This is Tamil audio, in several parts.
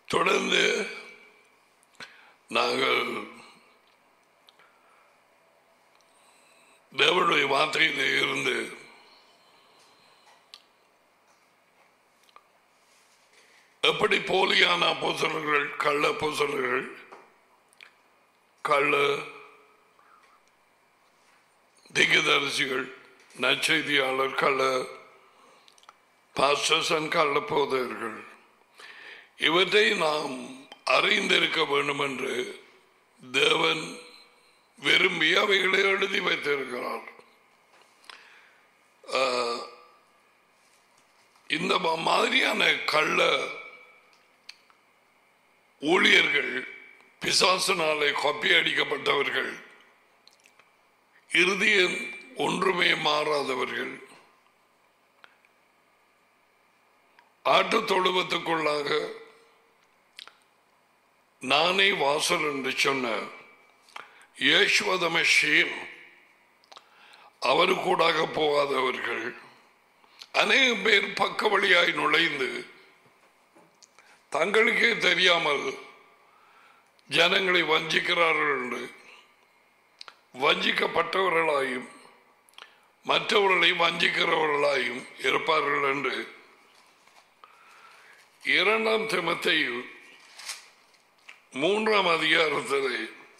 தொடர்ந்து நாங்கள் தேவனுடைய வார்த்தையிலே இருந்து எப்படி போலியான அப்போசலர்கள் கள்ள அப்போசலர்கள் கள்ள திகதரிசிகள் நற்செய்தியாளர் கள்ள பாஸ்டர்ஸ் அண்ட் கள்ள போதகர்கள் இவற்றை நாம் அறிந்திருக்க வேண்டும் என்று தேவன் விரும்பி அவைகளை எழுதி வைத்திருக்கிறார் ஆஹ், இந்த ம- மாதிரியான கள்ள ஊழியர்கள் பிசாசனாலே கொப்பி அடிக்கப்பட்டவர்கள் இறுதியில் ஒன்றுமே மாறாதவர்கள் ஆட்டு தொழுவத்துக்குள்ளாக நானே வாசல் என்று சொன்ன யேசுவதமஷீம் அவருக்கூடாக போகாதவர்கள் அநேக பேர் பக்க வழியாய் நுழைந்து தங்களுக்கே தெரியாமல் ஜனங்களை வஞ்சிக்கிறார்கள் என்று வஞ்சிக்கப்பட்டவர்களாயும் மற்றவர்களை வஞ்சிக்கிறவர்களாயும் இருப்பார்கள் என்று இரண்டாம் திமத்தையில் மூன்றாம் அதிகாரத்திலே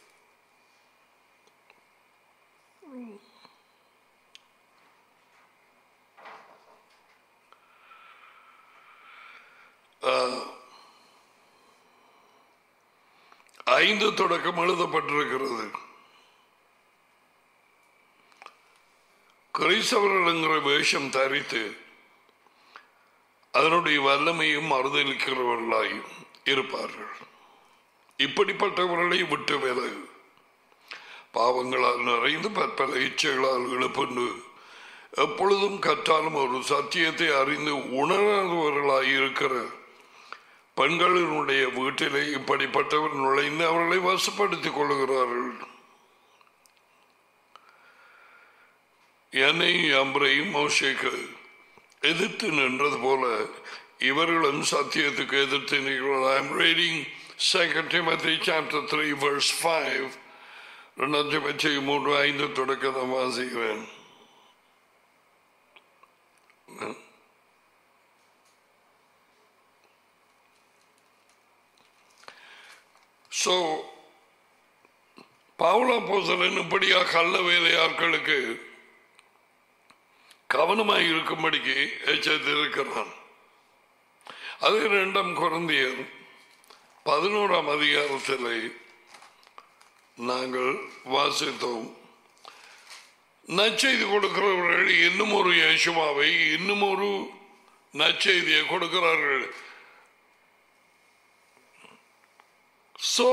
ஐந்து தொடக்கம் எழுதப்பட்டிருக்கிறது கிறிஸ்தவர்கள் என்கிற வேஷம் தரித்து அதனுடைய வல்லமையும் மறுதளிக்கிறவர்களாயும் இருப்பார்கள் இப்படிப்பட்டவர்களை விட்டு விலகு பாவங்களால் நிறைந்து பற்பல இச்சைகளால் இழுப்புண்டு எப்பொழுதும் கற்றாலும் ஒரு சத்தியத்தை அறிந்து உணராதவர்களாய் இருக்கிற பெண்களினுடைய வீட்டிலே இப்படிப்பட்டவர் நுழைந்து அவர்களை வசப்படுத்திக் கொள்கிறார்கள் என்னை அம்பரையும் மோசேக்கு எதிர்த்து நின்றது போல இவர்களும் சத்தியத்துக்கு எதிர்த்து நிற்கிறார்கள் I am reading second Timothy chapter three verse five ரெண்டாம் திமத்தி மூன்று ஐந்து தொடக்கத்தை வாசிக்கிறேன் ஸோ பவுலா போசலன் இப்படியா கள்ள வேலையாட்களுக்கு கவனமாய் இருக்கும்படிக்கு எச்சரித்திருக்கிறான் அது இரண்டாம் குழந்தையர் பதினோராம் அதிகாரத்தில் நாங்கள் வாசித்தோம் நற்செய்தி கொடுக்கிறவர்கள் இன்னும் ஒரு யேசுவாவை இன்னும் ஒரு நற்செய்தியை கொடுக்கிறார்கள் so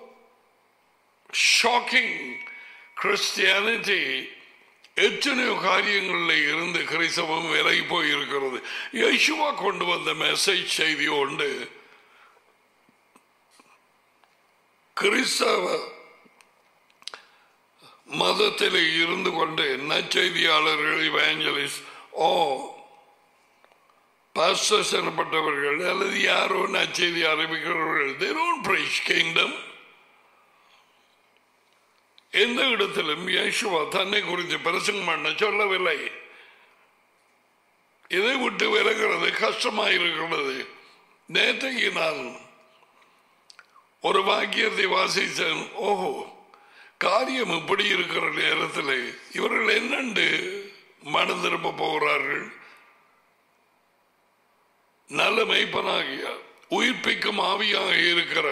ஷாக்கிங் கிறிஸ்டியானிட்டி எத்தனையோ காரியங்களில் இருந்து கிறிஸ்தவம் விலகி போயிருக்கிறது யேசுவா கொண்டு வந்த மெசேஜ் செய்தி உண்டு கிறிஸ்தவ மதத்தில் இருந்து கொண்டு நற்செய்தியாளர்கள் இவாஞ்சலிஸ்ட் ஓ பாஸ்டர்ஸ் எனப்பட்டவர்கள் அல்லது யாரோ நற்செய்தி அறிவிக்கிறவர்கள் they don't preach kingdom எந்த இடத்திலும் யேசுவா தன்னை குறித்து பிரசங்கம் பண்ண சொல்லவில்லை இதை விட்டு விலகிறது கஷ்டமாயிருக்கிறது நேற்றைக்கு நான் ஒரு வாக்கியத்தை வாசித்தேன் ஓஹோ காரியம் இப்படி இருக்கிற நேரத்தில் இவர்கள் என்னண்டு மனம் திரும்ப போகிறார்கள் நல்ல மெய்ப்பனாகிய உயிர்ப்பிக்கும் ஆவியாக இருக்கிற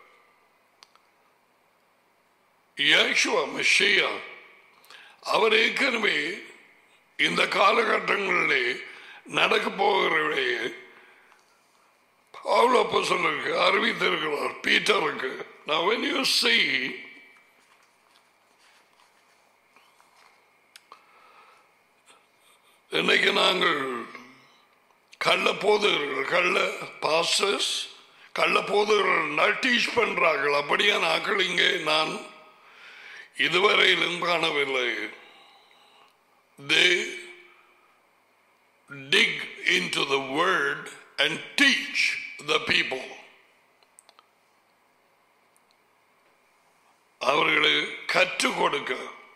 யேசுவா மெஷியா அவர் ஏற்கனவே இந்த காலகட்டங்களிலே நடக்க போகிறவரே பவுல் அப்போஸ்தலருக்கு அறிவித்திருக்கிறார் பீட்டருக்கு Now when you see இன்னைக்கு நாங்கள் கள்ள போதகர்கள் கள்ள பாஸ்டர்ஸ் கள்ள போதகர்கள் டீச் பண்றார்கள் அப்படியான ஆக்கள் இங்கே நான் இதுவரையிலும் காணவில்லை they dig into the word and teach the people அவர்களுக்கு கற்றுக் கொடுக்க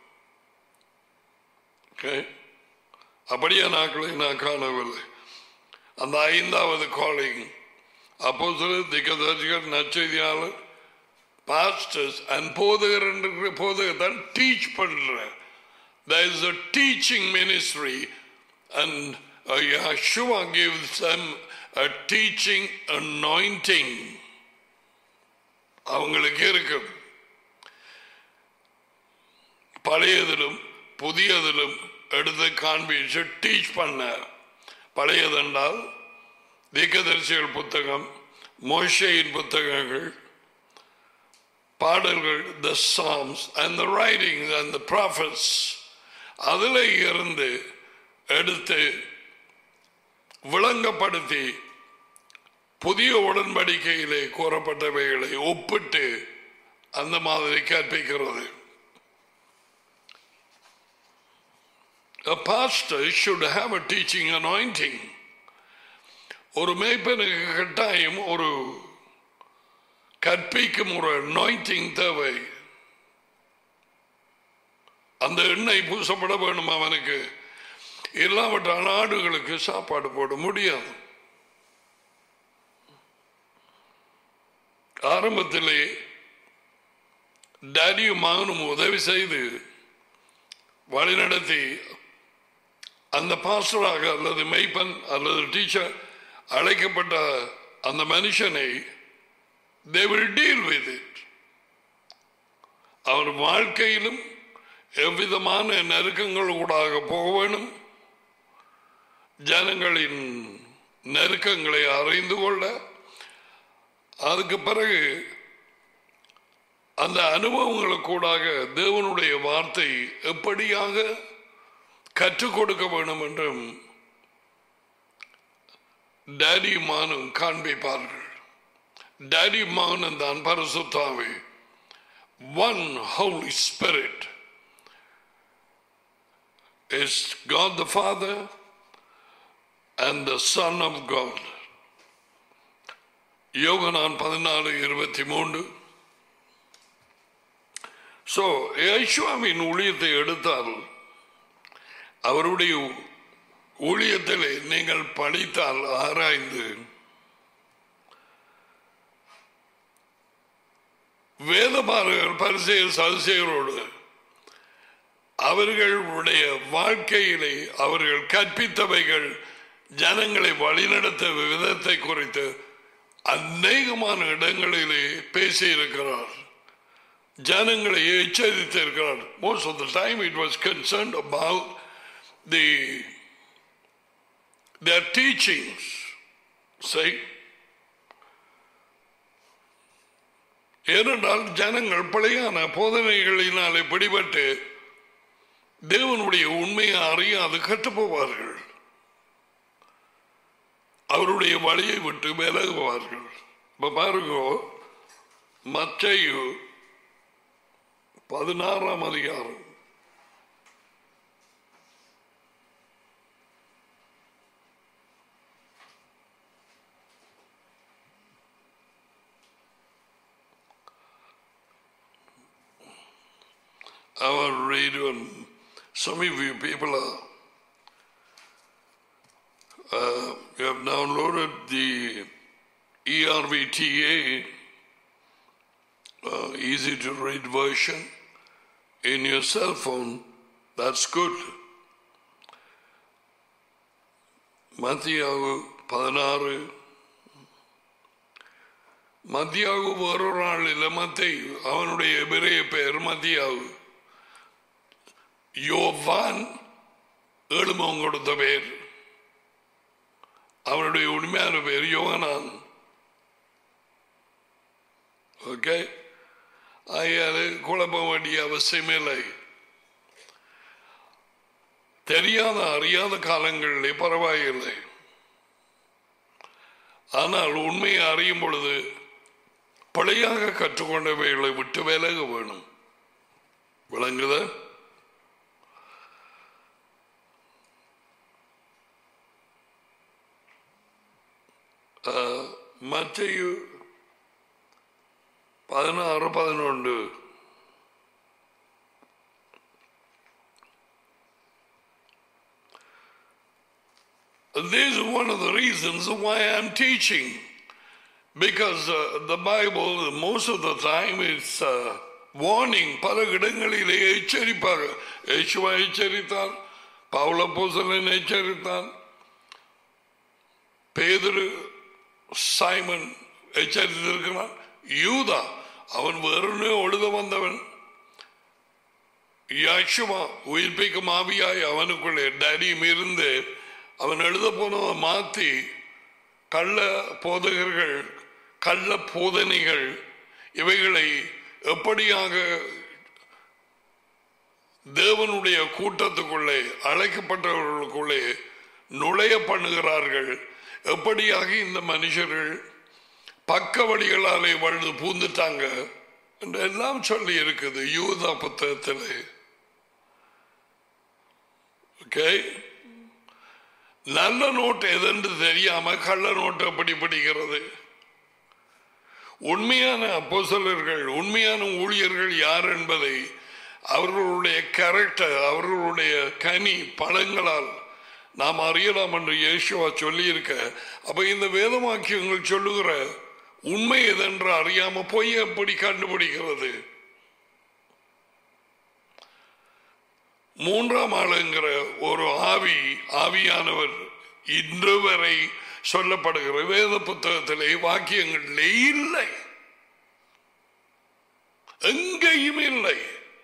Okay? அப்படியே நாட்களை நான் காணவில்லை அந்த ஐந்தாவது காலிங் அப்போ சில திகதர்சிகள் நச்செய்தியாளர் பாஸ்டர்ஸ் அண்ட் போதகர் என்று போதகர் தான் டீச் பண்ற there is a teaching ministry and uh, Yeshua gives them a teaching anointing அவங்களுக்கு இருக்கு பழையதிலும் புதியதிலும் எடுத்து காண்பிச்சு டீச் பண்ண பழையதென்றால் தீக்கதரிசிகள் புத்தகம் மோஷையின் புத்தகங்கள் பாடல்கள் the psalms and the writing and the prophets அதில் இருந்து எடுத்து விளங்கப்படுத்தி புதிய உடன்படிக்கையிலே கூறப்பட்டவைகளை ஒப்பிட்டு அந்த மாதிரி கற்பிக்கிறது A pastor should have a teaching anointing. ஒரு மேய்ப்பனுக்கு கட்டாயம் ஒரு கற்பிக்கும் ஒரு anointing தேவை அந்த எண்ணெய் பூசப்பட வேணும் அவனுக்கு இல்லாவிட்டால் ஆடுகளுக்கு சாப்பாடு போட முடியாது ஆரம்பத்திலே டேடியும் மகனும் உதவி செய்து வழிநடத்தி அந்த பாஸ்டராக அல்லது மெய்ப்பன் அல்லது டீச்சர் அழைக்கப்பட்ட அந்த மனுஷனை they will deal with it அவர் வாழ்க்கையிலும் எவ்விதமான நெருக்கங்கள் ஊடாக போக வேணும் ஜனங்களின் நெருக்கங்களை அறிந்து கொள்ள அதுக்கு பிறகு அந்த அனுபவங்களுக்கூடாக தேவனுடைய வார்த்தை எப்படியாக கற்றுக் கொடுக்க வேண்டும் என்றும் டேடி மானும் காண்பிப்பார்கள் டேடி மானும் தான் பரிசுத்தாவே one Holy Spirit is God the Father and the Son of God. யோகனான் பதினாலு இருபத்தி மூன்று ஸோ யேசுவாவின் ஊழியத்தை எடுத்தால் அவருடைய ஊழியத்திலே நீங்கள் படித்தால் ஆராய்ந்து வேதமார்கள் பரிசெயல் சதிசெயரோடு அவர்களுடைய வாழ்க்கையிலே அவர்கள் கற்பித்தவைகள் ஜனங்களை வழிநடத்த விதத்தை குறித்து அநேகமான இடங்களிலே பேசியிருக்கிறார் ஜனங்களை எச்சரித்திருக்கிறார் most of the time it was concerned about the their teachings say ஏனென்றால் ஜனங்கள் பழையான போதனைகளினாலே பிடிபட்டு தேவனுடைய உண்மையை அறியாது கட்டுப்போவார்கள் அவருடைய வழியை விட்டு விலகுவார்கள் இப்ப பாருங்க மத்தையு பதினாறாம் அதிகாரம் I will read one. Some of you people are, uh, you have downloaded the ERVTA, uh, easy to read version in your cell phone. That's good. மத்தியாகு பதினாறு மத்தியாகு வேறொரு ஆள் இல்லை மத்தை அவனுடைய பெரிய பெயர் மத்தியாகு யோவான் ஏழுமம் கொடுத்த பேர் அவனுடைய உண்மையான பேர் யோகனான் ஓகே அது குழப்ப வேண்டிய அவசியமில்லை தெரியாத அறியாத காலங்களிலே பரவாயில்லை ஆனால் உண்மையை அறியும் பொழுது பிழையாக கற்றுக்கொண்டவைகளை விட்டு விலக வேணும் விளங்குதா மத்தையு பதினாறு பதினொன்று This is one of the reasons why I'm teaching. Because uh, the Bible, most of the time, it's uh, warning. பல இடங்களிலே எச்சரிப்பாக யேசுவா எச்சரித்தார் பவுல பூசலன் எச்சரித்தான் பேதுரு சைமன் எச்சரித்திருக்கிறான் யூதா அவன் வெறுனே ஒழுத வந்தவன் யாஷுமா உயிர்ப்பிக்கும் ஆவியாய் அவனுக்குள்ளே டடியும் இருந்து அவன் எழுத போனவன் மாத்தி கள்ள போதகர்கள் கள்ள போதனைகள் இவைகளை எப்படியாக தேவனுடைய கூட்டத்துக்குள்ளே அழைக்கப்பட்டவர்களுக்குள்ளே நுழைய பண்ணுகிறார்கள் எப்படியாக இந்த மனுஷர்கள் பக்க வழிகளாலே வாழ்ந்து பூந்துட்டாங்க என்று எல்லாம் சொல்லி இருக்குது யூதா புத்தகத்தில் ஓகே நல்ல நோட்டு எதென்று தெரியாம கள்ள நோட்டு எப்படி படிக்கிறது உண்மையான அப்போசலர்கள் உண்மையான ஊழியர்கள் யார் என்பதை அவர்களுடைய கேரக்டர் அவர்களுடைய கனி பழங்களால் நாம் அறியலாம் என்று இயேசுவா சொல்லியிருக்க அப்ப இந்த வேதவாக்கியங்கள் சொல்லுகிற உண்மை எதென்று அறியாம பொய் எப்படி கண்டுபிடிக்கிறது மூன்றாம் ஆளுங்கிற ஒரு ஆவி ஆவியானவர் இன்று வரை சொல்லப்படுகிற வேத புத்தகத்திலே வாக்கியங்களிலே இல்லை எங்கேயும் இல்லை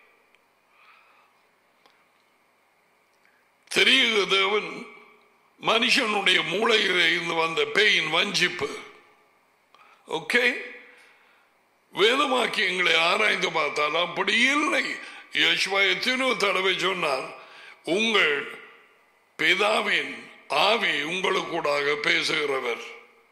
தெரியுது தேவன் மனுஷனுடைய மூளையில இருந்து வந்த பேயின் வஞ்சிப்பு ஓகே வேதமாக்கியங்களை ஆராய்ந்து பார்த்தால் அப்படி இல்லை யேசுவா எத்தனையோ தடவை சொன்னார் உங்கள் பிதாவின் ஆவி உங்களுக்கூடாக பேசுகிறவர்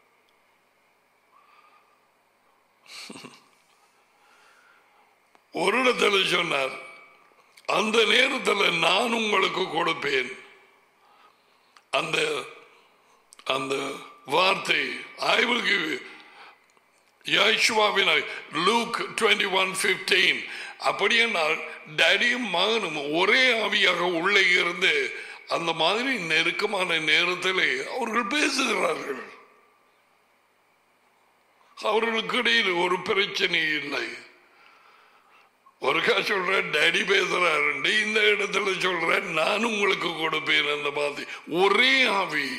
ஒரு இடத்துல சொன்னார் அந்த நேரத்தில் நான் உங்களுக்கு கொடுப்பேன் அந்த அந்த வார்த்தை ஐ வில் கிவ் யாய்ஷுவாவின் லூக் டுவெண்ட்டி ஒன் பிப்டீன் அப்படியானால் டேடியும் மகனும் ஒரே ஆவியாக உள்ளே இருந்து அந்த மாதிரி நெருக்கமான நேரத்திலே அவர்கள் பேசுகிறார்கள் அவர்களுக்கு இடையில் ஒரு பிரச்சனை இல்லை ஒருக்கா சொல்றேன் டேடி பேசுறாரு இந்த இடத்துல சொல்றேன் நான் உங்களுக்கு கொடுப்பேன் அந்த மாதிரி ஒரே ஆவி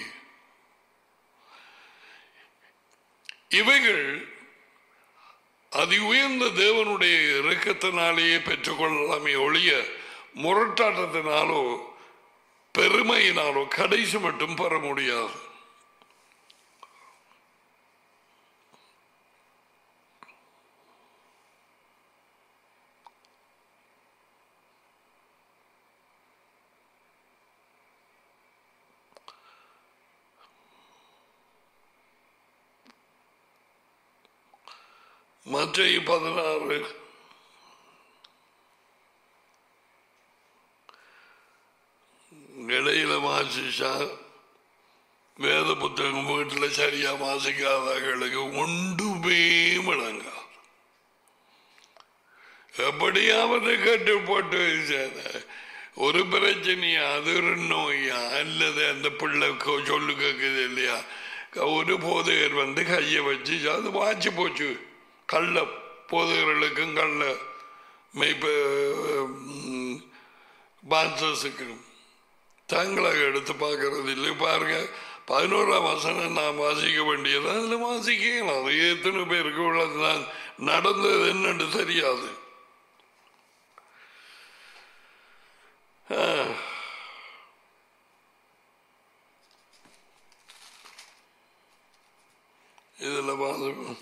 இவைகள் அதி உயர்ந்த தேவனுடைய இறக்கத்தினாலேயே பெற்றுக்கொள்ளலாமே ஒழிய முரட்டாட்டத்தினாலோ பெருமையினாலோ கடைசி மட்டும் பெற முடியாது மற்ற பதினாறு இடையில வாசிச்சா வேத புத்தகம் வீட்டில் சரியா வாசிக்காதவர்களுக்கு ஒன்றுமே விளங்காது எப்படியாவது கட்டுப்பட்டு ஒரு பிரச்சனையா அது ஒரு நோயா அல்லது அந்த பிள்ளை சொல்லு கேட்குது இல்லையா ஒரு போதையர் வந்து கையை வச்சு அது வாச்சு போச்சு கள்ள போதையர்களுக்கும் கள்ள மெய்ப்ப பான்சஸுக்கும் தாங்களாக எடுத்து பார்க்கறது இல்லை பாருங்க பதினோராம் வசனம் நான் வாசிக்க வேண்டியது அதில் வாசிக்கலாம் அது எத்தனை பேருக்கு உள்ளது நான் நடந்தது என்னன்னு தெரியாது இதில் வாசிப்போம்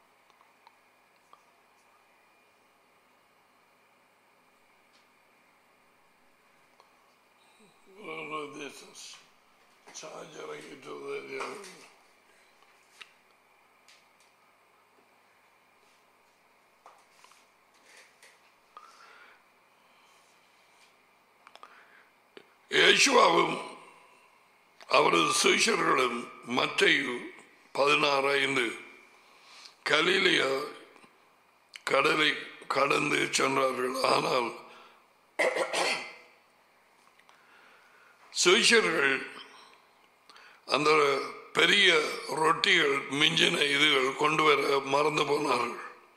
this is charging into the uh, യേശുവാവും அவரது சிஷர்களும் மற்றையு பதினாறு ஐந்து கலிலியா கடலை கடந்து சென்றார்கள் ஆனால் சுவிஷர்கள் அந்த பெரிய ரொட்டிகள் மிஞ்சின இதுகள் கொண்டு வர மறந்து போனார்கள்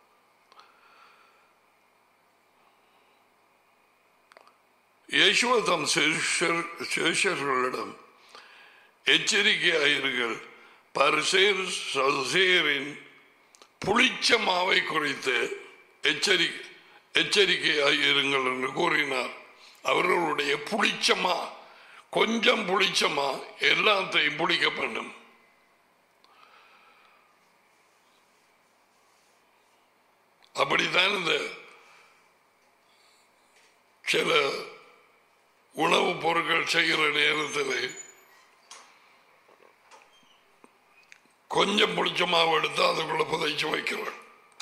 இயேசுவ தம் சிஷ்யர் சிஷ்யர்களிடம் எச்சரிக்கையாயிருங்கள் பரிசேர் சதுசேரின் புளிச்ச மாவை குறித்து எச்சரி எச்சரிக்கையாயிருங்கள் என்று கூறினார் அவர்களுடைய புளிச்சமா கொஞ்சம் புளிச்சமா எல்லாத்தையும் புளிக்க பண்ணும் அப்படித்தான் இந்த சில உணவுப் பொருட்கள் செய்கிற நேரத்தில் கொஞ்சம் புளிச்ச மாவு எடுத்து அதுக்குள்ள புதைச்சு வைக்கிறேன்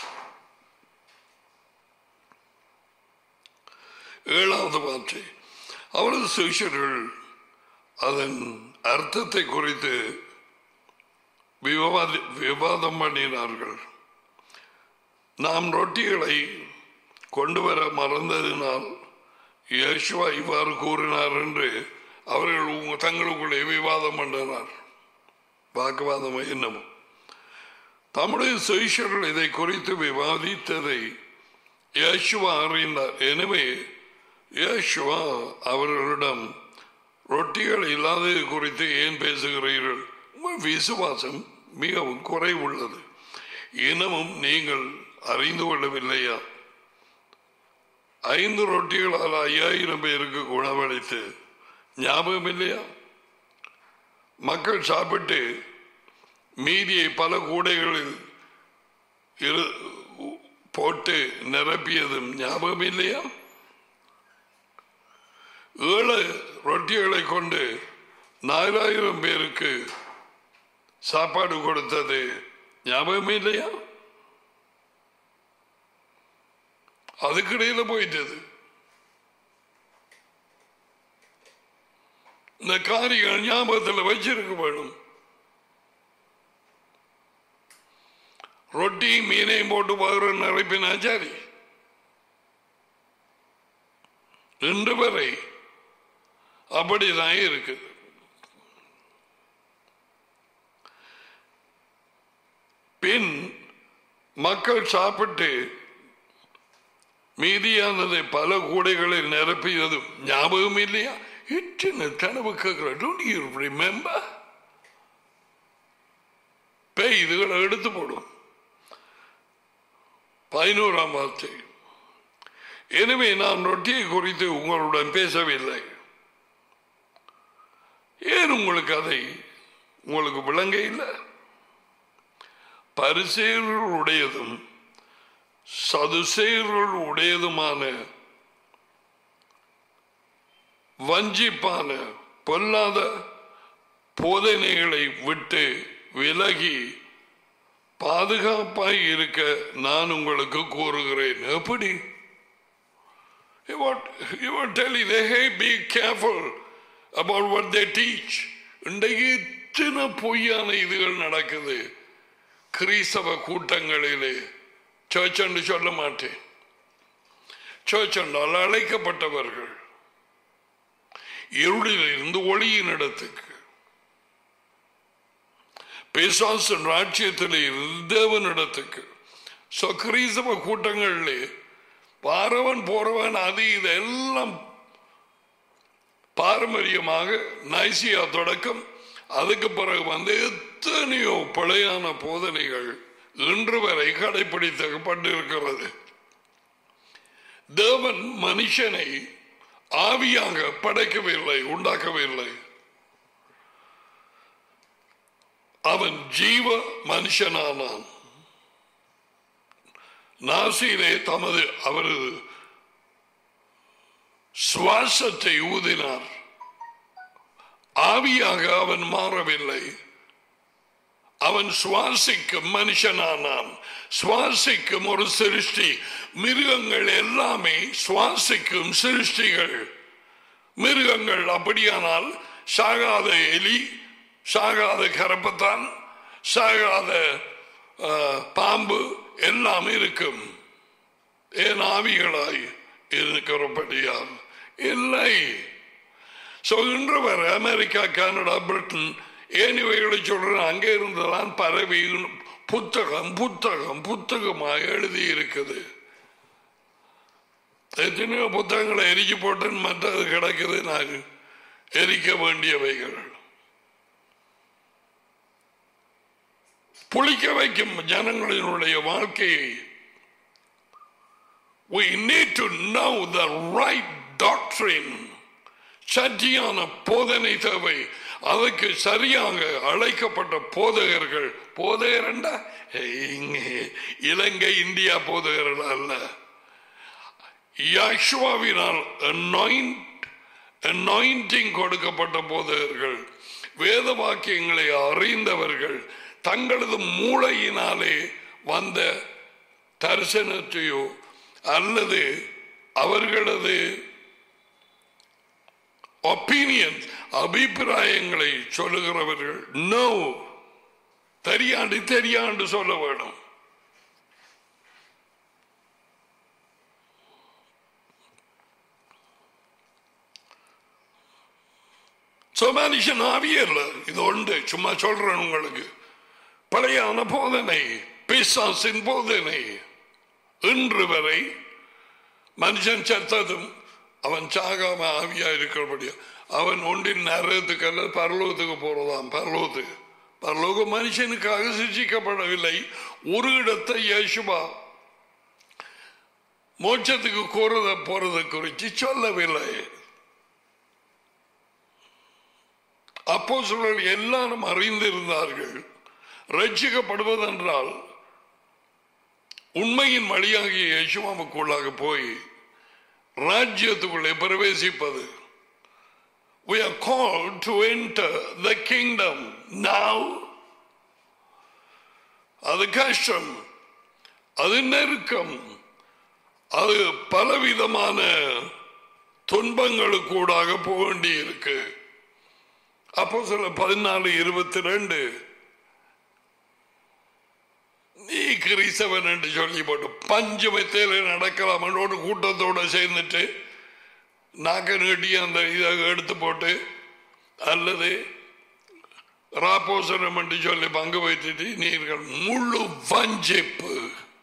ஏழாவது வார்த்தை அவரது சிஷியர்கள் அதன் அர்த்தத்தை குறித்து விவாதி விவாதம் பண்ணினார்கள் நாம் ரொட்டிகளை கொண்டு வர மறந்ததினால் இயேசுவா இவ்வாறு கூறினார் என்று அவர்கள் உங்க தங்களுக்குள்ளே விவாதம் பண்ணினார் வாக்குவாதம் என்னமோ தம்முடைய சுயசர்கள் இதை குறித்து விவாதித்ததை இயேசுவா அறிந்தார் எனவே இயேசுவா அவர்களிடம் ரொட்டிகள் இல்லாதது குறித்து ஏன் பேசுகிறீர்கள் உங்கள் விசுவாசம் மிகவும் குறைவுள்ளது இனமும் நீங்கள் அறிந்து கொள்ளவில்லையா ஐந்து ரொட்டிகளால் ஐயாயிரம் பேருக்கு குணமளித்து ஞாபகம் இல்லையா மக்கள் சாப்பிட்டு மீதியை பல கூடைகளில் இரு போட்டு நிரப்பியதும் ஞாபகம் இல்லையா ஏழு ரொட்டிகளை கொண்டு நாலாயிரம் பேருக்கு சாப்பாடு கொடுத்தது ஞாபகம் இல்லையா அதுக்கிடையில போயிட்டது இந்த காரியம் ஞாபகத்தில் வச்சிருக்க வேணும் ரொட்டி மீனையும் போட்டு பார்க்கிற நினைப்பின் ஆச்சாரி இன்று வரை அப்படிதான் இருக்குது பின் மக்கள் சாப்பிட்டு மீதியானதை பல கூடைகளில் நிரப்பியதும் ஞாபகம் இல்லையா எத்தனை கனவு கேட்கிற டோன்ட் யூ ரிமெம்பர் பேய் இதுகளை எடுத்து போடும் பதினோராம் வார்த்தை எனவே நான் ரொட்டியை குறித்து உங்களுடன் பேசவில்லை ஏன் உங்களுக்கு அதை உங்களுக்கு விளங்க இல்லை பரிசேர்கள் உடையதும் சதுசேர்கள் உடையதுமான வஞ்சிப்பான பொல்லாத போதனைகளை விட்டு விலகி பாதுகாப்பாய் இருக்க நான் உங்களுக்கு கூறுகிறேன் எப்படி You were, you were telling them, hey, be careful about what they teach. இன்றைக்கு எத்தனை பொய்யான இதுகள் நடக்குது கிறிஸ்தவ கூட்டங்களிலே சர்ச் என்று சொல்ல மாட்டேன் சர்ச் என்றால் அழைக்கப்பட்டவர்கள் இருளில் இருந்து ஒளியின் இடத்துக்கு பேசாசன் ராட்சியத்திலே இருந்து தேவனிடத்துக்கு சோ கிறிஸ்தவ கூட்டங்களிலே பாரவன் போறவன் அது இதெல்லாம் பாரம்பரியமாக நைசியா தொடக்கம் அதுக்கு பிறகு வந்து எத்தனையோ பிழையான போதனைகள் இன்று வரை கடைபிடிக்கப்பட்டிருக்கிறது தேவன் மனுஷனை ஆவியாக படைக்கவில்லை உண்டாக்கவில்லை அவன் ஜீவ மனுஷனானான் நாசியிலே தமது அவரது சுவாசத்தை ஊதினார் ஆவியாக அவன் மாறவில்லை அவன் சுவாசிக்கும் மனுஷனானான் சுவாசிக்கும் ஒரு சிருஷ்டி மிருகங்கள் எல்லாமே சுவாசிக்கும் சிருஷ்டிகள் மிருகங்கள் அப்படியானால் சாகாத எலி சாகாத கரப்பத்தான் சாகாத அஹ், பாம்பு எல்லாம் இருக்கும் ஏன் ஆவிகளாய் இருக்கிறபடியால் இல்லை ஸோ இன்று வரை அமெரிக்கா கனடா பிரிட்டன் ஏனிவைகளை சொல்றேன் அங்கே இருந்தெல்லாம் பரவி புத்தகம் புத்தகம் புத்தகமாக எழுதி இருக்குது எத்தனையோ புத்தகங்களை எரிச்சு போட்டேன் மற்றது கிடக்குது நான் எரிக்க வேண்டியவைகள் புளிக்க வைக்கும் ஜனங்களினுடைய வாழ்க்கையை we need to know the right doctrine சத்தியான போதனை தேவை அதுக்கு சரியாக அழைக்கப்பட்ட போதகர்கள் போதகர் இலங்கை இந்தியா போதகர்கள் அல்ல யாஷுவாவினால் அனாயிண்டிங் கொடுக்கப்பட்ட போதகர்கள் வேத வாக்கியங்களை அறிந்தவர்கள் தங்களது மூளையினாலே வந்த தரிசனத்தையோ அல்லது அவர்களது ஒப்பீனியன் அபிப்பிராயங்களை சொல்லுகிறவர்கள் நோ தெரியாண்டு தெரியாண்டு சொல்ல வேணும் சோ மனுஷன் ஆவியல்ல இது உண்டு சும்மா சொல்றேன் உங்களுக்கு பழையான போதனை பிசாசின் போதனை இன்று வரை மனுஷன் செத்ததும் அவன் சாகாம ஆவியா இருக்கிறபடியா அவன் ஒன்றின் நரகத்துக்கு அல்ல பரலோகத்துக்கு போறதாம் பரலோகத்துக்கு பரலோக மனுஷனுக்காக சிருஷ்டிக்கப்படவில்லை ஒரு இடத்தை யேசுபா மோட்சத்துக்கு கோரத போறதை குறித்து சொல்லவில்லை அப்போ சொல்கள் எல்லாரும் அறிந்திருந்தார்கள் ரட்சிக்கப்படுவதென்றால் உண்மையின் வழியாகிய யேசுவாவுக்குள்ளாக போய் ராஜ்யத்துக்குள்ளே பிரவேசிப்பது We are called to enter the kingdom now. அது கஷ்டம் அது நெருக்கம் அது பலவிதமான துன்பங்களுக்கூடாக போக வேண்டி இருக்கு அப்போ சில பதினாலு இருபத்தி ரெண்டு நீ கிறிஸ்தவன் என்று சொல்லி போட்டு பஞ்சு மெத்தையில நடக்கலாம் என்னோட கூட்டத்தோட சேர்ந்துட்டு நாக்க நீட்டி அந்த இதை எடுத்து போட்டு அல்லது ராப்போசனம் என்று சொல்லி பங்கு வைத்துட்டு நீங்கள் முழு வஞ்சிப்பு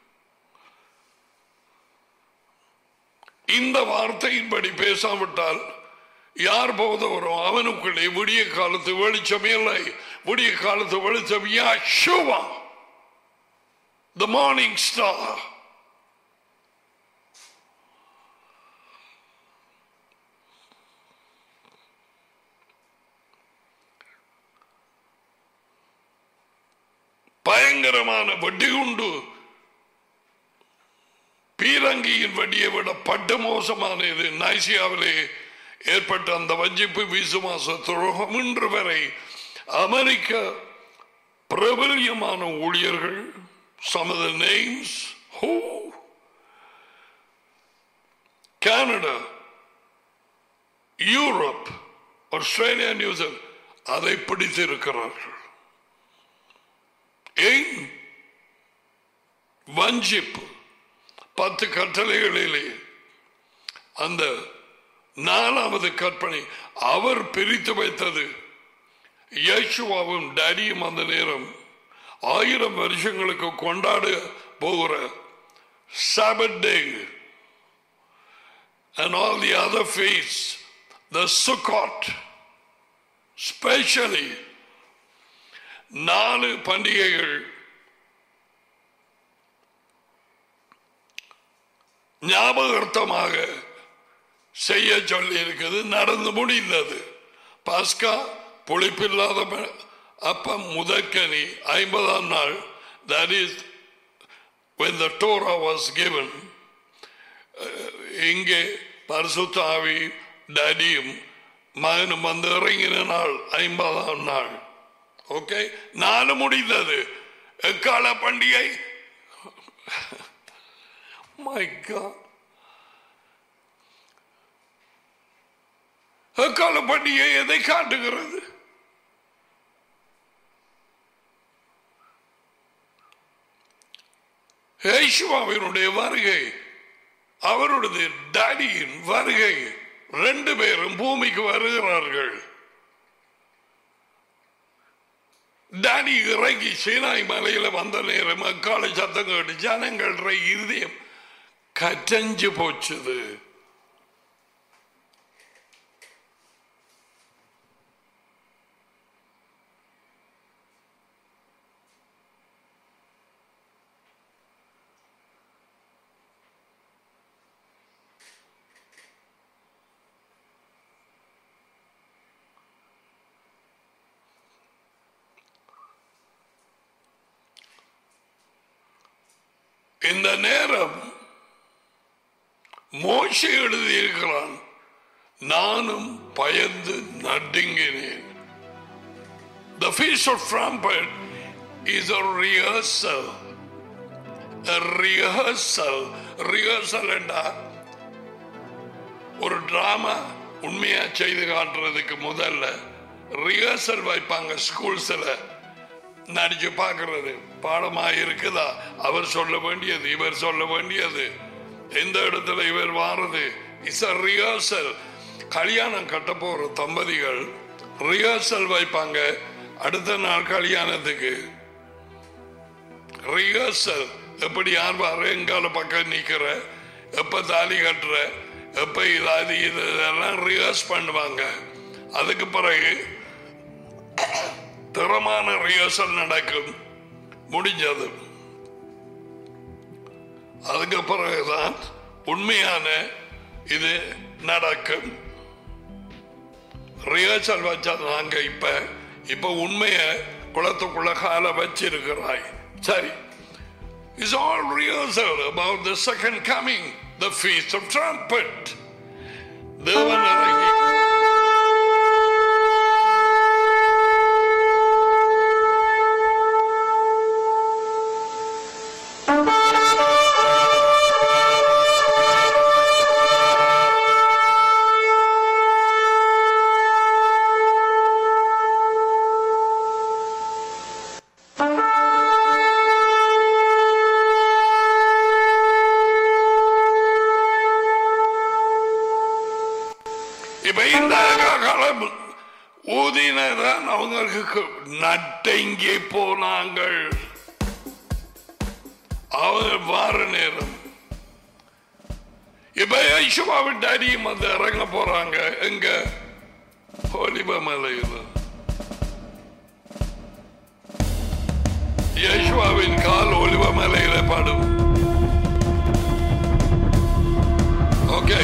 இந்த வார்த்தையின்படி பேசாவிட்டால் யார் போதவரோ அவனுக்குள்ளே விடிய காலத்து வெளிச்சம் இல்லை விடிய காலத்து வெளிச்சம் யாஷுவா the morning star. பயங்கரமான வெடிகுண்டு பீரங்கியின் வெடியை விட பட்டு மோசமானது நைசியாவிலே ஏற்பட்ட அந்த வஞ்சிப்பு விசுவாச துரோகம் இன்று வரை அமெரிக்க பிரபல்யமான ஊழியர்கள் some of the names who Canada, Europe, Australia, New Zealand அதை பிடித்திருக்கிறார்கள் ஏன் வஞ்சிப்பு பத்து கட்டளைகளிலே அந்த நாலாவது கற்பனை அவர் பிரித்து வைத்தது இயேசுவாவும் டேடியும் அந்த நேரம் ஆயிரம் வருஷங்களுக்கு கொண்டாட போகிற Sabbath day and all the other feasts, the Sukkot, especially நாலு பண்டிகைகள் ஞாபகார்த்தமாக செய்ய சொல்லி இருக்குது நடந்து முடிந்தது பாஸ்கா புளிப்பில்லாத அப்ப முதற்கனி ஐம்பதாம் நாள் that is when the Torah was given இங்கே பரிசுத்த ஆவி டேடியும் மகனும் வந்து இறங்கின நாள் ஐம்பதாம் நாள் ஓகே நாலு முடிந்தது எக்கால பண்டிகை மை காட் எக்கால பண்டிகை எதை காட்டுகிறது யேசுவாவினுடைய வருகை அவருடைய டாடியின் வருகை ரெண்டு பேரும் பூமிக்கு வருகிறார்கள் டாடி இறங்கி சீனாய் மலையில வந்த நேரம் அக்காலை சத்தம் கேட்டு ஜனங்கள இருதயம் கற்றஞ்சு போச்சுது இந்த நேரம் மோசை எழுதியிருக்கிறான் நானும் பயந்து நடுங்கினேன் The Feast of Trumpet is a rehearsal. A rehearsal. Rehearsal என்றா ஒரு டிராமா உண்மையா செய்து காட்டுறதுக்கு முதல்ல ரிஹர்சல் வைப்பாங்க ஸ்கூல்ஸ்ல நடிச்சு பார்க்கறது பாடமா இருக்குதா அவர் சொல்ல வேண்டியது இவர் சொல்ல வேண்டியது எந்த இடத்துல இவர் வாரது இஸ் அ ரிஹர்சல் கல்யாணம் கட்ட போற தம்பதிகள் ரிஹர்சல் வைப்பாங்க அடுத்த நாள் கல்யாணத்துக்கு ரிஹர்சல் எப்படி யார் வர எங்கால பக்கம் நிக்கிற எப்ப தாலி கட்டுற எப்ப இதாது இது இதெல்லாம் ரிஹர்ஸ் பண்ணுவாங்க அதுக்கு பிறகு திறமான ரிஹர்சல் நடக்கும் முடிஞ்சது அதுக்கு பிறகுதான் உண்மையான இது நடக்கும் ரிஹர்சல் வச்சா நாங்க இப்ப இப்ப உண்மைய குளத்துக்குள்ள கால வச்சிருக்கிறாய் சரி is all rehearsal about the second coming, the feast of trumpet. தேவன் இறங்கி இப்ப இந்த காலம் ஊதினதான் அவங்களுக்கு நட்டங்கி போனாங்கள் அவங்க வார நேரம் இப்ப ஐசுவாவின் அடியும் வந்து இறங்க போறாங்க எங்க ஒலிவ மலையில் யேசுவாவின் கால் ஒலிவ மலையில படும் okay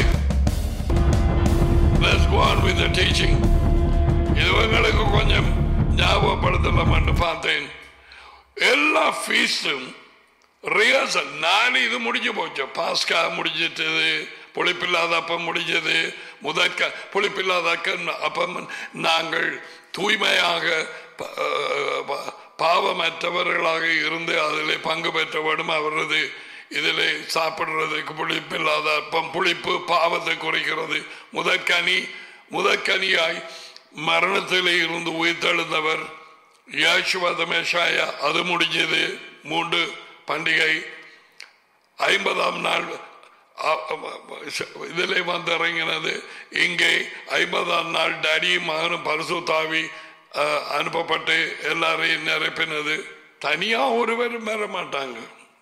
Let's go on with the teaching. இது உங்களுக்கு கொஞ்சம் ஞாபகப்படுத்தலாம்னு பார்த்தேன் எல்லா ஃபீஸும் ரிஹர்சல் நான் இது முடிஞ்சு போச்சு பாஸ்கா முடிஞ்சிட்டது புளிப்பில்லாத அப்பம் முடிஞ்சது முதற்க புளிப்பில்லாத அக்கம் அப்பம் நாங்கள் தூய்மையாக ப- ப- பாவமற்றவர்களாக இருந்து அதிலே பங்கு பெற்ற வேண்டும் அவரது இதிலே சாப்பிடுறதுக்கு புளிப்பில்லாத அப்பம் புளிப்பு பாவத்தை குறைக்கிறது முதற்கனி முதற்கனியாய் மரணத்திலே இருந்து உயிர்த்தெழுந்தவர் யாசுவத மேஷாயா அது முடிஞ்சது மூன்று பண்டிகை ஐம்பதாம் நாள் அ- அ- இதிலே வந்து இறங்கினது இங்கே ஐம்பதாம் நாள் டடியும் மகனும் பரிசு தாவி அனுப்பப்பட்டு எல்லாரையும் நிரப்பினது தனியா ஒருவரும் வர மாட்டாங்க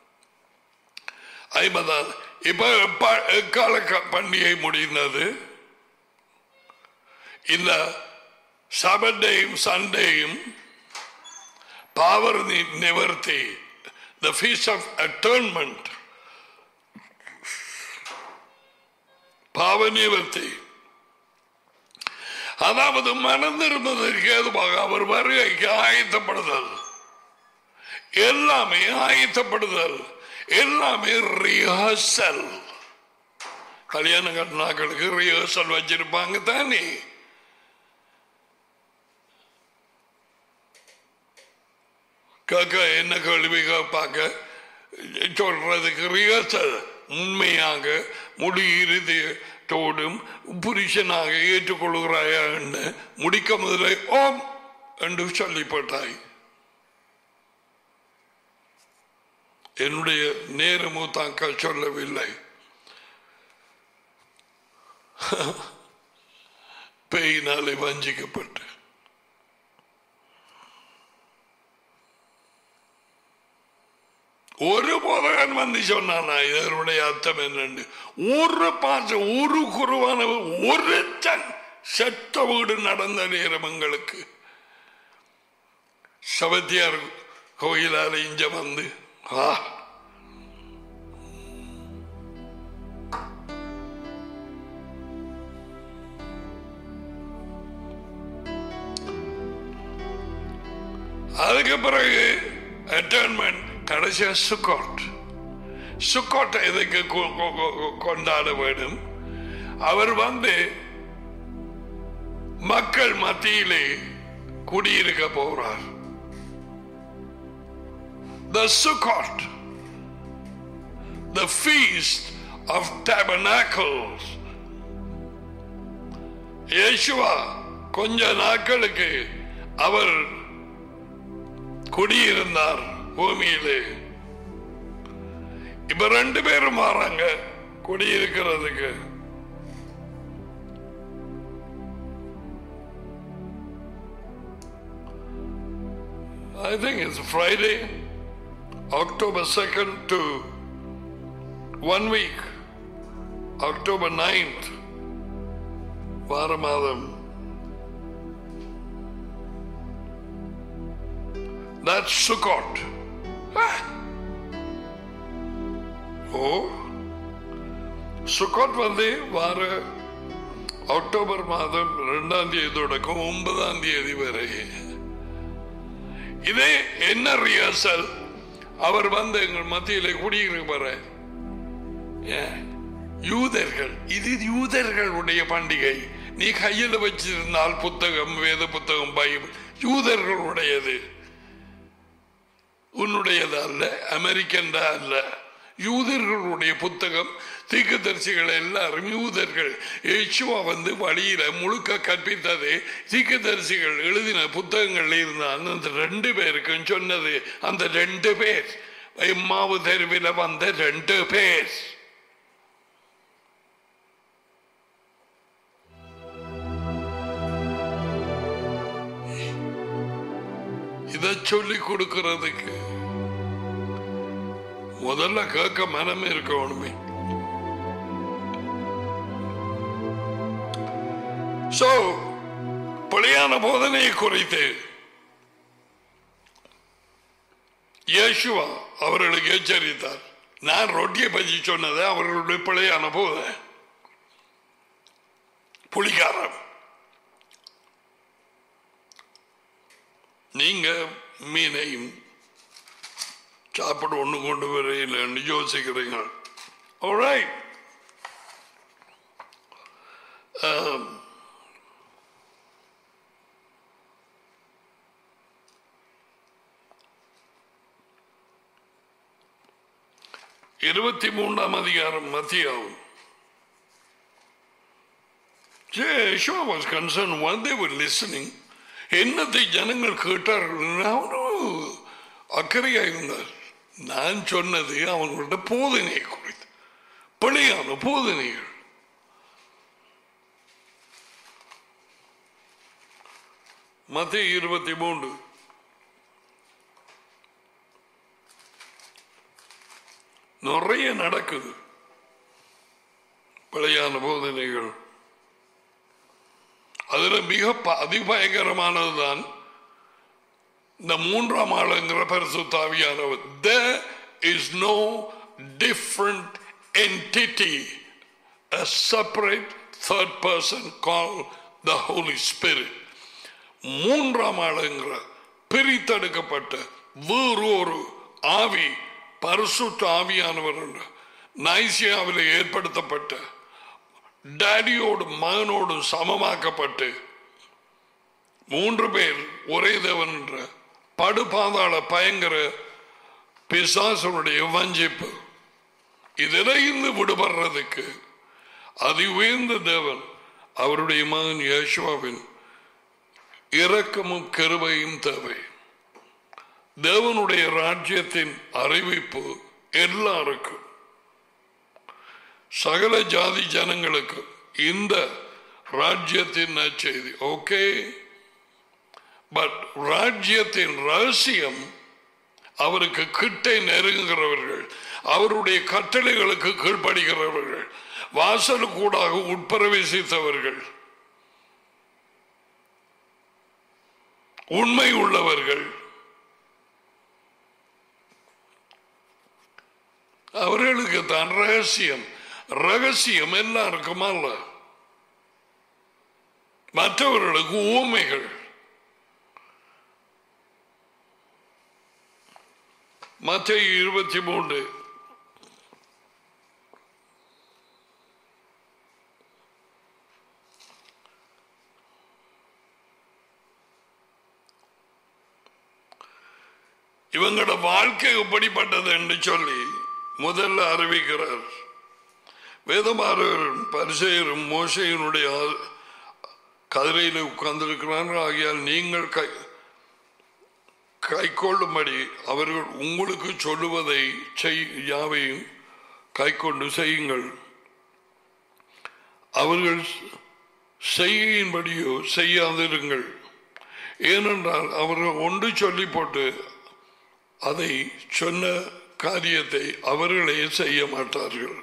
ஐம்பதாம் இப்ப எப்ப- எக்கால க- பண்டிகை முடிந்தது இந்த சபண்டேயும் சண்டேயும் பாவர் நி- நிவர்த்தி the feast of atonement பாவ நிவர்த்தி அதாவது மனந்திருந்ததற்கு ஏதுவாக அவர் வருகைக்கு ஆயத்தப்படுதல் எல்லாமே ஆயத்தப்படுதல் எல்லாமே ரிஹர்சல் கல்யாண கட்டினாக்களுக்கு ரிஹர்சல் வச்சிருப்பாங்க தானே கேட்க என்ன கேள்வி கேட்பாங்க சொல்றதுக்கு ரிஹர்சல் உண்மையாக முடி இறுதியத்தோடும் புருஷனாக ஏற்றுக்கொள்கிறாயா என்று முடிக்க முதலே ஓம் என்று சொல்லிப்பட்டாய் என்னுடைய நேரு மூத்தாக்கள் சொல்லவில்லை பேயினாலே வஞ்சிக்கப்பட்டு ஒரு போதகன் வந்து சொன்னானா இதனுடைய அர்த்தம் என்னன்னு ஒரு பாசம் ஒரு குருவான ஒரு டன் செத்த வீடு நடந்த நேரம் எங்களுக்கு சபத்தியார் கோயிலால இஞ்ச வந்து ஆ அதுக்கு பிறகு அட்டர்ன்மெண்ட் கடைசியா சுக்காட் சுக்காட் எதுக்கு கொ- கொ- கொ- கொண்டாட வேண்டும் அவர் வந்து மக்கள் மத்தியிலே குடியிருக்க போறார் The Sukkot, the feast of tabernacles. இயேசுவா கொஞ்ச நாட்களுக்கு அவர் குடியிருந்தார் பூமியிலே இப்ப ரெண்டு பேரும் மாறாங்க குடியிருக்கிறதுக்கு I think it's Friday, October 2nd to one week, October 9th, வார மாதம் That's Sukkot. Ah. ஓ சுக்கோட் வந்து வார அக்டோபர் மாதம் ரெண்டாம் தேதி தொடக்கம் ஒன்பதாம் தேதி வரை இதே என்ன ரிஹர்சல் அவர் வந்து எங்கள் மத்தியிலே குடியிருப்பார யூதர்கள் இது யூதர்களுடைய பண்டிகை நீ கையில் வச்சிருந்தால் புத்தகம் வேத புத்தகம் பைபிள் யூதர்களுடையது உன்னுடையது அல்ல அமெரிக்கன் அல்ல யூதர்களுடைய புத்தகம் தீர்க்கதரிசிகள் எல்லாரும் யூதர்கள் இயேசுவா வந்து வழியில முழுக்க கற்பித்தது தீர்க்கதரிசிகள் எழுதின புத்தகங்கள் இருந்தால் அந்த ரெண்டு பேருக்கும் சொன்னது அந்த ரெண்டு பேர் எம்மாவு தெருவில் வந்த ரெண்டு பேர் இதை சொல்லி கொடுக்கிறதுக்கு முதல்ல கேட்க மனமே இருக்கணுமே சோ பிழையான போதனையை குறித்து இயேசுவா அவர்களுக்கு எச்சரித்தார் நான் ரொட்டியை பற்றி சொன்னதை அவர்களுடைய பிழையான போதனை புலிகாரம் நீங்க மீனையும் சாப்பிட ஒண்ணு கொண்டு வரையில்லைன்னு யோசிக்கிறீங்க Alright. Um, இருபத்தி மூன்றாம் அதிகாரம் மத்தியாவும் Yeshua was concerned when they were listening என்னத்தை ஜனங்கள் கேட்டார்கள் அவனும் அக்கறையாக இருந்தார் நான் சொன்னது அவங்களோட போதனையை குறித்து பிழையான போதனைகள் மத்திய இருபத்தி மூன்று நிறைய நடக்குது பிழையான போதனைகள் அதுல மிக ப- அதிபயங்கரமானதுதான் இந்த மூன்றாம் ஆளுங்கிற பரிசுத்தாவியானவர் there is no different entity a separate third person called the Holy Spirit மூன்றாம் ஆளுங்கிற பிரித்தெடுக்கப்பட்ட வேறு ஒரு ஆவி பரிசுத்த ஆவியானவர் என்று நைசியாவில் ஏற்படுத்தப்பட்ட டேடியோடு மகனோடு சமமாக்கப்பட்டு மூன்று பேர் ஒரே தேவன் என்ற படுபாதாள பயங்கர பிசாசனுடைய வஞ்சிப்பு இதிலிருந்து விடுபடுறதுக்கு அதி உயர்ந்த தேவன் அவருடைய மகன் யேசுவாவின் இரக்கமும் கருவையும் தேவை தேவனுடைய ராஜ்யத்தின் அறிவிப்பு எல்லாருக்கும் சகல ஜாதி ஜனங்களுக்கு இந்த ராஜ்யத்தின் நற்செய்தி ஓகே பட் ராஜ்யத்தின் ரகசியம் அவருக்கு கிட்டே நெருங்குகிறவர்கள் அவருடைய கட்டளைகளுக்கு கீழ்ப்படுகிறவர்கள் வாசலுக்கூடாக உட்பிரவேசித்தவர்கள் உண்மை உள்ளவர்கள் அவர்களுக்கு தான் ரகசியம் ரகசியம் எல்லாருக்கும் அல்ல மற்றவர்களுக்கு ஊமைகள் மற்ற இருபத்தி மூன்று இவங்களோட வாழ்க்கை எப்படிப்பட்டது என்று சொல்லி முதல்ல அறிவிக்கிறார் வேதமாரரும் பரிசெயரும் மோசையினுடைய கதிரையில் உட்கார்ந்திருக்கிறார்கள் ஆகியால் நீங்கள் கை கைக்கொள்ளும்படி அவர்கள் உங்களுக்கு சொல்லுவதை செய் யாவையும் கைக்கொண்டு செய்யுங்கள் அவர்கள் செய்கையின்படியோ செய்யாதிருங்கள் ஏனென்றால் அவர்கள் ஒன்று சொல்லி போட்டு அதை சொன்ன காரியத்தை அவர்களே செய்ய மாட்டார்கள்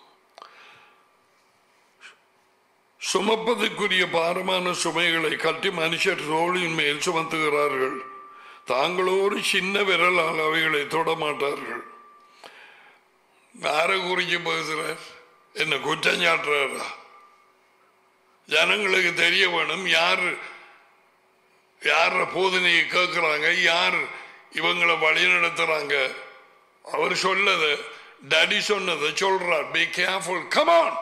சுமப்பதற்குரிய பாரமான சுமைகளை கட்டி மனுஷர் தோளின் மேல் சுமத்துகிறார்கள் தாங்களோடு சின்ன விரலால் அவைகளை தொட மாட்டார்கள் யார குறிஞ்சு பேசுறார் என்ன குற்றம் சாட்டுறாரா ஜனங்களுக்கு தெரிய வேணும் யார் யார போதனையை கேட்கிறாங்க யார் இவங்களை வழி நடத்துறாங்க அவர் சொல்லத டடி சொன்னதை சொல்றார் பி கேர்ஃபுல் கமான்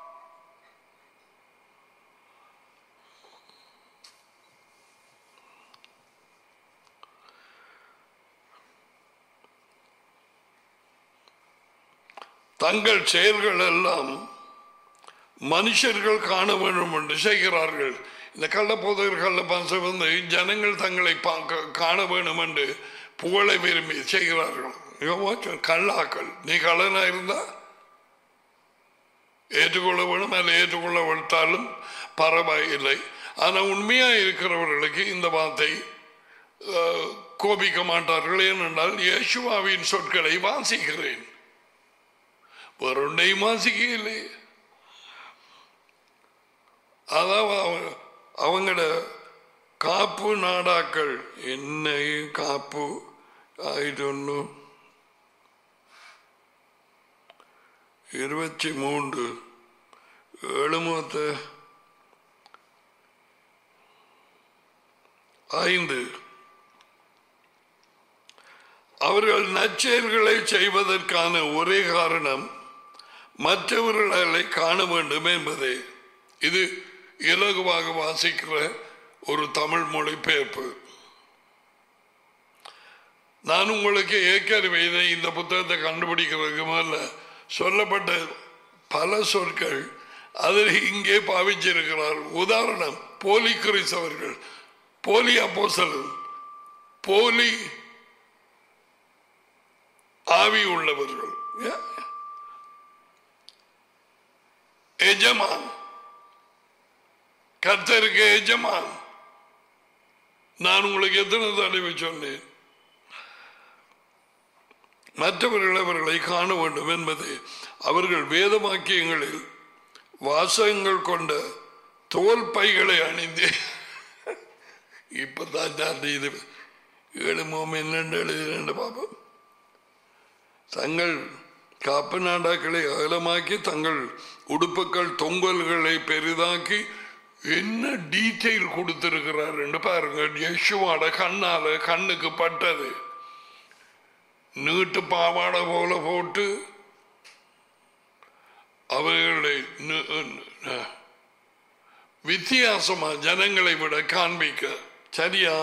தங்கள் செயல்கள் எல்லாம் மனுஷர்கள் காண வேண்டும் என்று செய்கிறார்கள் இந்த கள்ளப்போதகர் கள்ளப்பாசம் வந்து ஜனங்கள் தங்களை பார்க்க காண வேண்டும் என்று புகழை விரும்பி செய்கிறார்கள் இவன் கல்லாக்கள் நீ கள்ளனா இருந்தா ஏற்றுக்கொள்ள வேணும் அல்ல ஏற்றுக்கொள்ள விட்டாலும் பரவாயில்லை ஆனால் உண்மையா இருக்கிறவர்களுக்கு இந்த வார்த்தை அஹ், கோபிக்க மாட்டார்கள் ஏனென்றால் இயேசுவாவின் சொற்களை வாசிக்கிறேன் வேறொன்றையும் வாசிக்கவில்லை அதாவது அவ- அவங்களோட காப்பு நாடாக்கள் என்ன காப்பு ஆயிட்டு இருபத்தி மூன்று எழுமூத்த ஐந்து அவர்கள் நற்செயல்களை செய்வதற்கான ஒரே காரணம் மற்றவர்களை காண வேண்டும் என்பதே இது இலகுவாக வாசிக்கிற ஒரு தமிழ் மொழிபெயர்ப்பு நான் உங்களுக்கு ஏற்கனவே இதை இந்த புத்தகத்தை கண்டுபிடிக்கிறதுக்கு முதல்ல சொல்லப்பட்ட பல சொற்கள் அதில் இங்கே பாவிச்சிருக்கிறார் உதாரணம் போலி கிறிஸ்தவர்கள் போலி அப்போஸ்தலர் போலி ஆவி உள்ளவர்கள் Yeah. எஜமான் கர்த்தருக்கு எஜமான் நான் உங்களுக்கு எத்தனை தடவை சொன்னேன் மற்றவர்கள் அவர்களை காண வேண்டும் என்பது அவர்கள் வேத வாக்கியங்களில் வாசகங்கள் கொண்ட தோல் பைகளை அணிந்து இப்பதான் நான் இது ஏழுமோம் என்னென்று எழுதினேன் பாப்போம் தங்கள் காப்பு நாடாக்களை அகலமாக்கி தங்கள் உடுப்புகள் தொங்கல்களை பெரிதாக்கி என்ன டீட்டெயில் கொடுத்திருக்கிறார் என்று பாருங்க யசுவாட கண்ணால கண்ணுக்கு பட்டது நீட்டு பாவாடை போல போட்டு அவர்களை நு- நு- வித்தியாசமா ஜனங்களை விட காண்பிக்க சரியா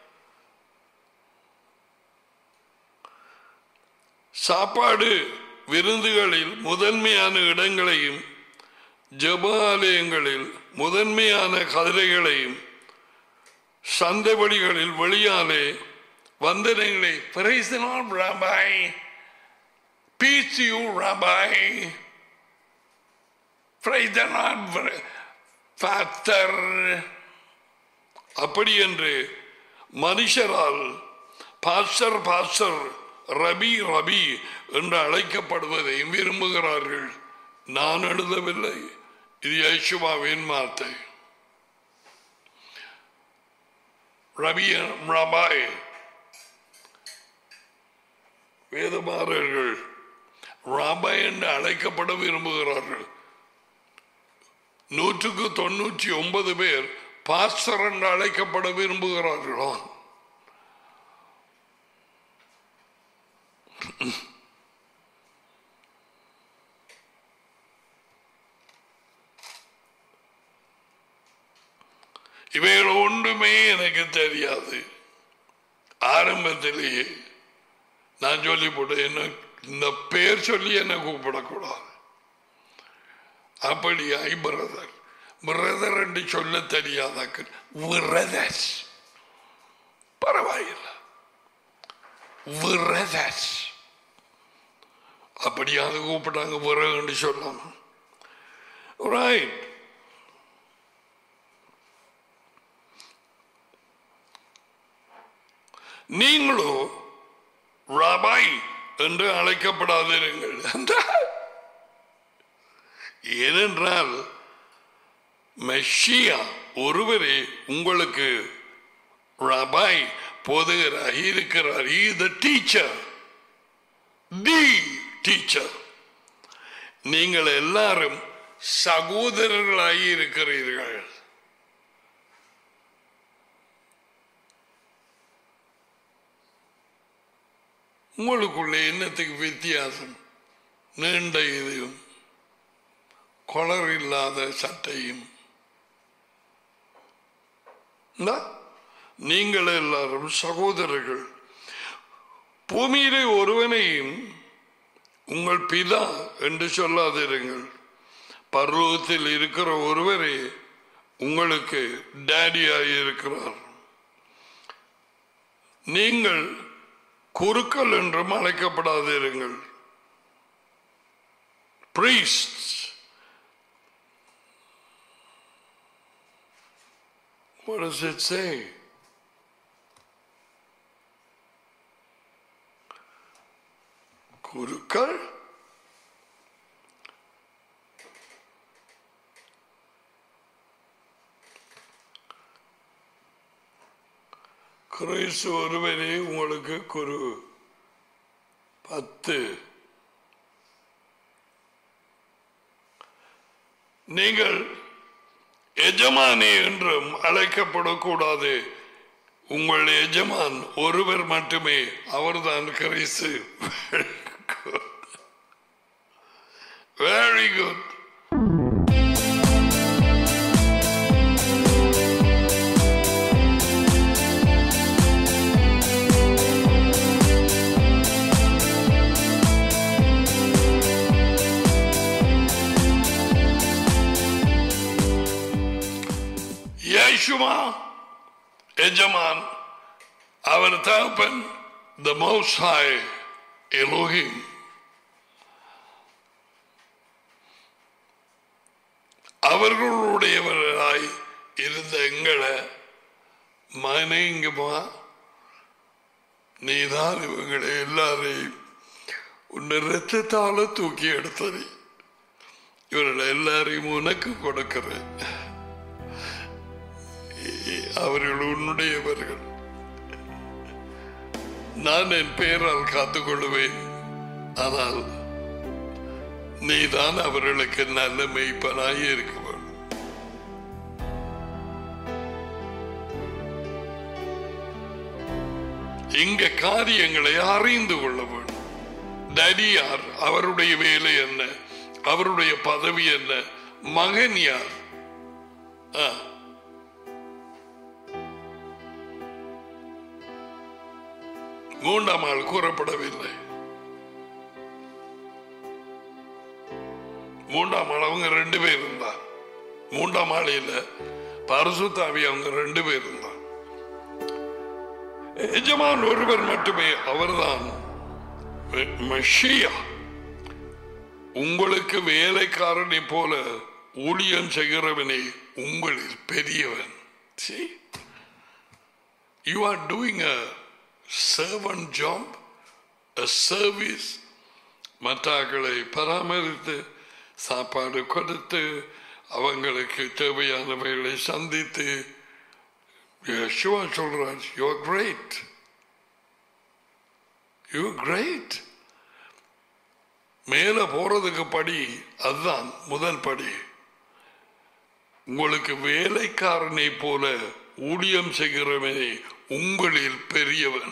சாப்பாடு விருந்துகளில் முதன்மையான இடங்களையும் ஜபாலயங்களில் முதன்மையான கதிரைகளையும் சந்தைவழிகளில் வெளியாலே வந்தனைகளை Praise the Lord, Rabbi. Peace to you, Rabbi. Praise the Lord, Father. அப்படி என்று மனுஷரால் பாஸ்டர் பாஸ்டர் ரபி ரபி என்று அழைக்கப்படுவதையும் விரும்புகிறார்கள் நான் எழுதவில்லை இது யேசுவாவின் வார்த்தை ரபி ரபாய் வேதமாறர்கள் ராபாய் என்று அழைக்கப்பட விரும்புகிறார்கள் நூற்றுக்கு தொண்ணூற்றி ஒன்பது பேர் பாஸ்டர் என்று அழைக்கப்பட விரும்புகிறார்களோ இவைகள் ஒன்றுமே எனக்கு தெரியாது ஆரம்பத்திலேயே நான் சொல்லி போட்டு என்ன இந்த பேர் சொல்லி என்ன கூப்பிடக்கூடாது அப்படியாய் பிரதர் பிரதர் என்று சொல்ல தெரியாதாக்கு விரதஸ் பரவாயில்லை விரதஸ் அப்படியாவது கூப்பிட்டாங்க விறகுன்னு சொல்லணும் ரைட் நீங்களோ ராபாய் என்று அழைக்கப்படாதிருங்கள் ஏனென்றால் மெஷியா ஒருவரே உங்களுக்கு ரபாய் போதுகிறார் இருக்கிறார் த டீச்சர் தி டீச்சர் நீங்கள் எல்லாரும் சகோதரர்களாகி இருக்கிறீர்கள் உங்களுக்குள்ளே என்னத்துக்கு வித்தியாசம் நீண்ட இதையும் கொளர் இல்லாத சட்டையும் இந்தா, நீங்கள் எல்லாரும் சகோதரர்கள் பூமியிலே ஒருவனையும் உங்கள் பிதா என்று சொல்லாதிருங்கள் பர்வத்தில் இருக்கிற ஒருவரே உங்களுக்கு டேடியாய் இருக்கிறார் நீங்கள் குருக்கள் என்றும் அழைக்கப்படாதிருங்கள் priests What does it say? குருக்கள் கிறிஸ்து ஒருவரே உங்களுக்கு குரு பத்து நீங்கள் எஜமானி என்றும் அழைக்கப்படக்கூடாது உங்கள் எஜமான் ஒருவர் மட்டுமே அவர்தான் கிறிஸ்து வெரி குட் யேசுமா எஜமான் அவர் தகப்பன் த மோஸ்ட் ஹாய் எலோஹிம் அவர்களுடையவராய் இருந்த எங்களை மகனே இங்க வா நீதான் இவங்களை எல்லாரையும் உன்னை ரத்தத்தால தூக்கி எடுத்தது இவர்களை எல்லாரையும் உனக்கு கொடுக்கிறேன் அவர்கள் உன்னுடையவர்கள் நான் என் பெயரால் காத்துக்கொள்வேன் ஆனால் நீதான் அவர்களுக்கு நல்ல மெய்ப்பனாய் இருக்க வேண்டும் இங்க காரியங்களை அறிந்து கொள்ள வேண்டும் டடி யார் அவருடைய வேலை என்ன அவருடைய பதவி என்ன மகன் யார் ஆ மூன்றாம் ஆள் கூறப்படவில்லை மூன்றாம் ஆள் அவங்க ரெண்டு பேர் இருந்தார் மூன்றாம் ஆள் இல்ல பரிசுத்தாவி அவங்க ரெண்டு பேர் இருந்தார் எஜமான் ஒருவர் மட்டுமே அவர்தான் மெ- மெஷியா உங்களுக்கு வேலைக்காரனை போல ஊழியம் செய்கிறவனே உங்களில் பெரியவன் See? You are doing a servant job, a service, மற்றாக்களை பராமரித்து சாப்பாடு கொடுத்து அவங்களுக்கு தேவையானவைகளை சந்தித்து யெகோவா சொல்றார் யூ கிரேட் யூ கிரேட் மேல போறதுக்கு படி அதுதான் முதல் படி உங்களுக்கு வேலைக்காரனை போல ஊழியம் செய்கிறவனே உங்களில் பெரியவன்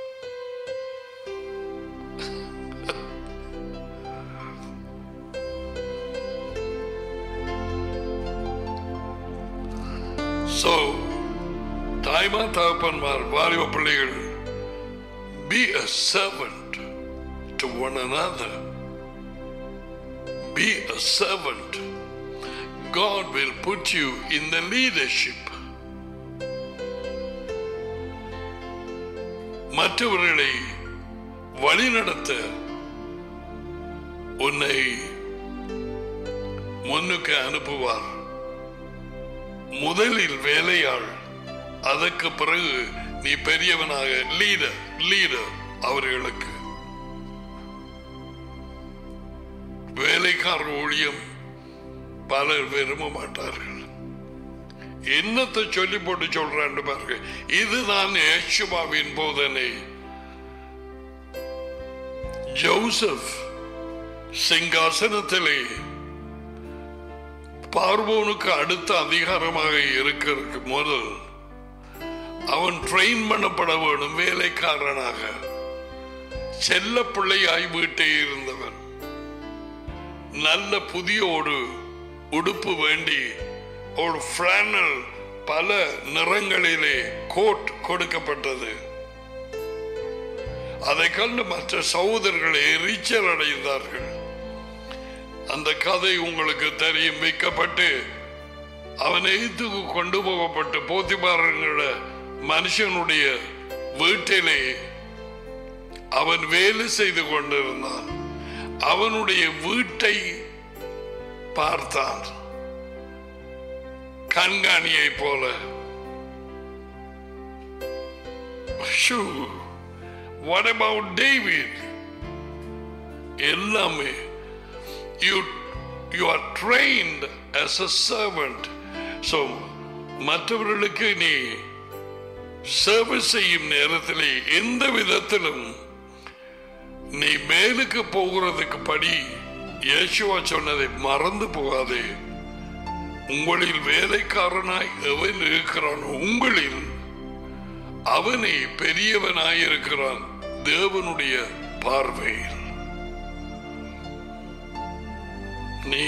So, தாய்மா தகப்பன்மார் வாலிப பிள்ளைகள் be a servant to one another. Be a servant. God will put you in the leadership. மற்றவர்களை வழிநடத்த உன்னை முன்னுக்கு அனுப்புவார் முதலில் வேலையாள் அதற்கு பிறகு நீ பெரியவனாக லீடர் லீடர் அவர்களுக்கு வேலைக்கார ஊழியம் பலர் விரும்ப மாட்டார்கள் என்னத்தை சொல்லி போட்டு சொல்றான்னு பாருங்க இதுதான் ஏசுமாவின் போதனை ஜோசப் சிங்காசனத்திலே பார்வோனுக்கு அடுத்த அதிகாரமாக இருக்கிறதுக்கு முதல் அவன் ட்ரெயின் பண்ணப்பட வேணும் வேலைக்காரனாக செல்ல பிள்ளையாய் வீட்டே இருந்தவன் நல்ல புதிய ஒரு உடுப்பு வேண்டி ஒரு பிளானல் பல நிறங்களிலே கோட் கொடுக்கப்பட்டது அதை கண்டு மற்ற சகோதரர்கள் எரிச்சல் அடைந்தார்கள் அந்த கதை உங்களுக்கு தெரியும் வைக்கப்பட்டு அவன் எய்த்துக்கு கொண்டு போகப்பட்டு போத்திபாரங்கள மனுஷனுடைய வீட்டிலே அவன் வேலை செய்து கொண்டிருந்தான் அவனுடைய வீட்டை பார்த்தான் கண்காணியை போல வாட் அபவுட் டேவிட் எல்லாமே you you are trained as a servant so மற்றவர்களுக்கு நீ சர்வீஸ் செய்யும் நேரத்திலே எந்த விதத்திலும் நீ மேலுக்கு போகிறதுக்கு படி இயேசுவா சொன்னதை மறந்து போகாதே உங்களில் வேலைக்காரனாய் எவன் இருக்கிறானோ உங்களில் அவனே பெரியவனாயிருக்கிறான் தேவனுடைய பார்வையில் நீ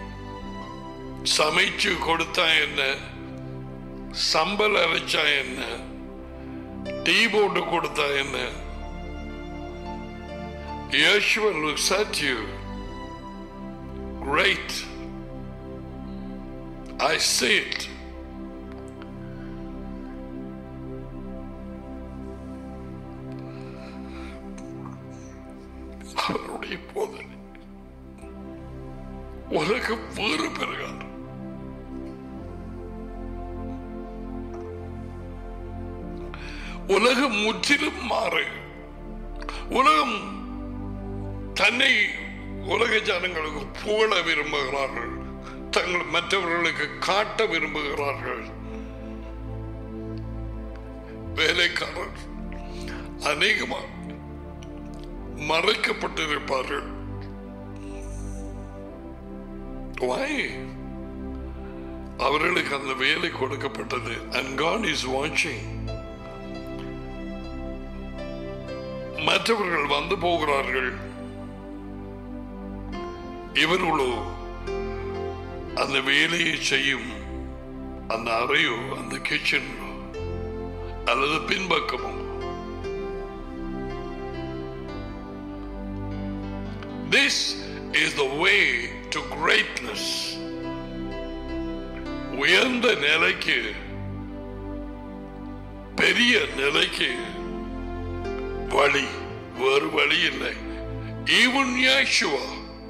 சமைச்சு கொடுத்தா என்ன சம்பல் அரைச்சா என்ன டீ போட்டு கொடுத்தா என்ன Yeshua looks at you. Great. I see it. அவருடைய போதனை உலகம் வேறு பெறுகிறார் உலகம் முற்றிலும் மாறு உலகம் தன்னை உலக ஜனங்களுக்கு புகழ விரும்புகிறார்கள் தங்கள் மற்றவர்களுக்கு காட்ட விரும்புகிறார்கள் வேலைக்காரர் அநேகமாக மறைக்கப்பட்டிருப்பார்கள் Why? அவர்களுக்கு அந்த வேலை கொடுக்கப்பட்டது and God is watching மற்றவர்கள் வந்து போகிறார்கள் இவர்களோ அந்த வேலையை செய்யும் அந்த அறையோ அந்த கிச்சனோ அல்லது பின்பக்கமோ This is the way to greatness. உயர்ந்த நிலைக்கு பெரிய நிலைக்கு வழி வேறு வழி இல்லை ஈவன் யாஷுவா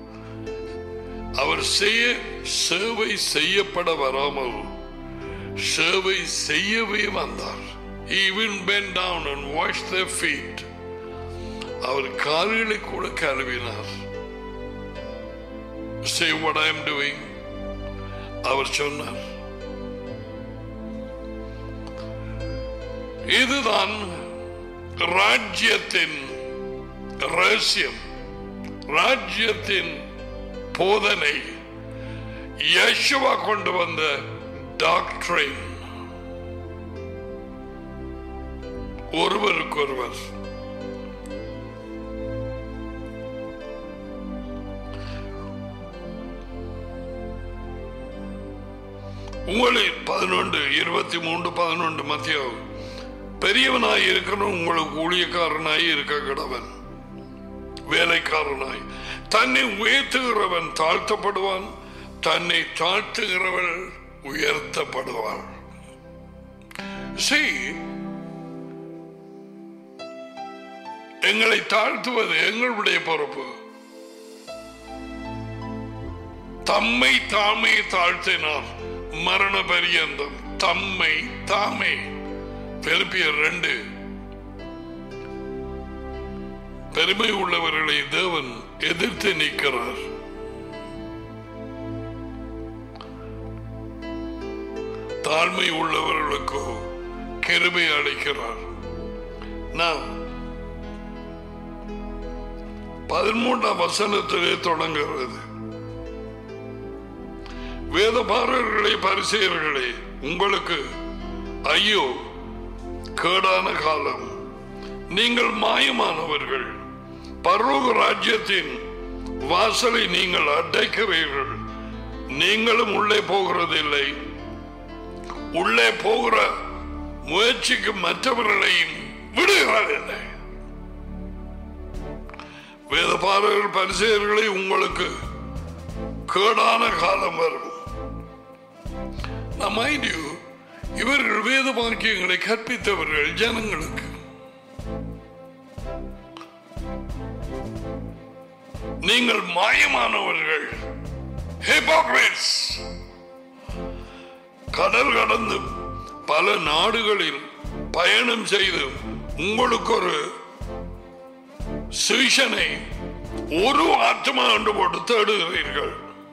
அவர் செய்ய சேவை செய்யப்பட வராமல் சேவை செய்யவே வந்தார் He even bent down and washed their feet. அவர் கால்களை கூட கழுவினார் say what I am doing அவர் சொன்னார் இதுதான் ராஜ்யத்தின் ரகசியம் ராஜ்யத்தின் போதனை யசுவா கொண்டு வந்த டாக்டரின் ஒருவருக்கொருவர் உங்களில் பதினொன்று இருபத்தி மூன்று பதினொன்று மத்தியம் பெரியவனாய் இருக்கணும் உங்களுக்கு ஊழியக்காரனாய் இருக்க கிடவன் வேலைக்காரனாய் தன்னை உயர்த்துகிறவன் தாழ்த்தப்படுவான் தன்னை தாழ்த்துகிறவள் உயர்த்தப்படுவாள் See, எங்களை தாழ்த்துவது எங்களுடைய பொறுப்பு தம்மை தாமே தாழ்த்தினார் மரண பரியந்தம் தம்மை தாமே பெருப்பியர் ரெண்டு பெருமை உள்ளவர்களை தேவன் எதிர்த்து நிற்கிறார் தாழ்மை உள்ளவர்களுக்கோ கிருபை அளிக்கிறார் நாம் பதிமூன்றாம் வசனத்திலே தொடங்குகிறது வேதபாரர்களே பரிசெயர்களே உங்களுக்கு ஐயோ கேடான காலம் நீங்கள் மாயமானவர்கள் பரலோக ராஜ்யத்தின் வாசலை நீங்கள் அடைக்கிறீர்கள் நீங்களும் உள்ளே போகிறதில்லை உள்ளே போகிற முயற்சிக்கு மற்றவர்களையும் விடுகிறதில்லை வேதபாரர்கள் பரிசெயர்களை உங்களுக்கு கேடான காலம் வரும் நான் mind you, இவர்கள் வேத வாக்கியங்களை கற்பித்தவர்கள் ஜனங்களுக்கு நீங்கள் மாயமானவர்கள் hypocrites. கடல் கடந்து பல நாடுகளில் பயணம் செய்து உங்களுக்கு ஒரு சுவிஷனை ஒரு ஆத்மா என்று போட்டு தேடுகிறீர்கள்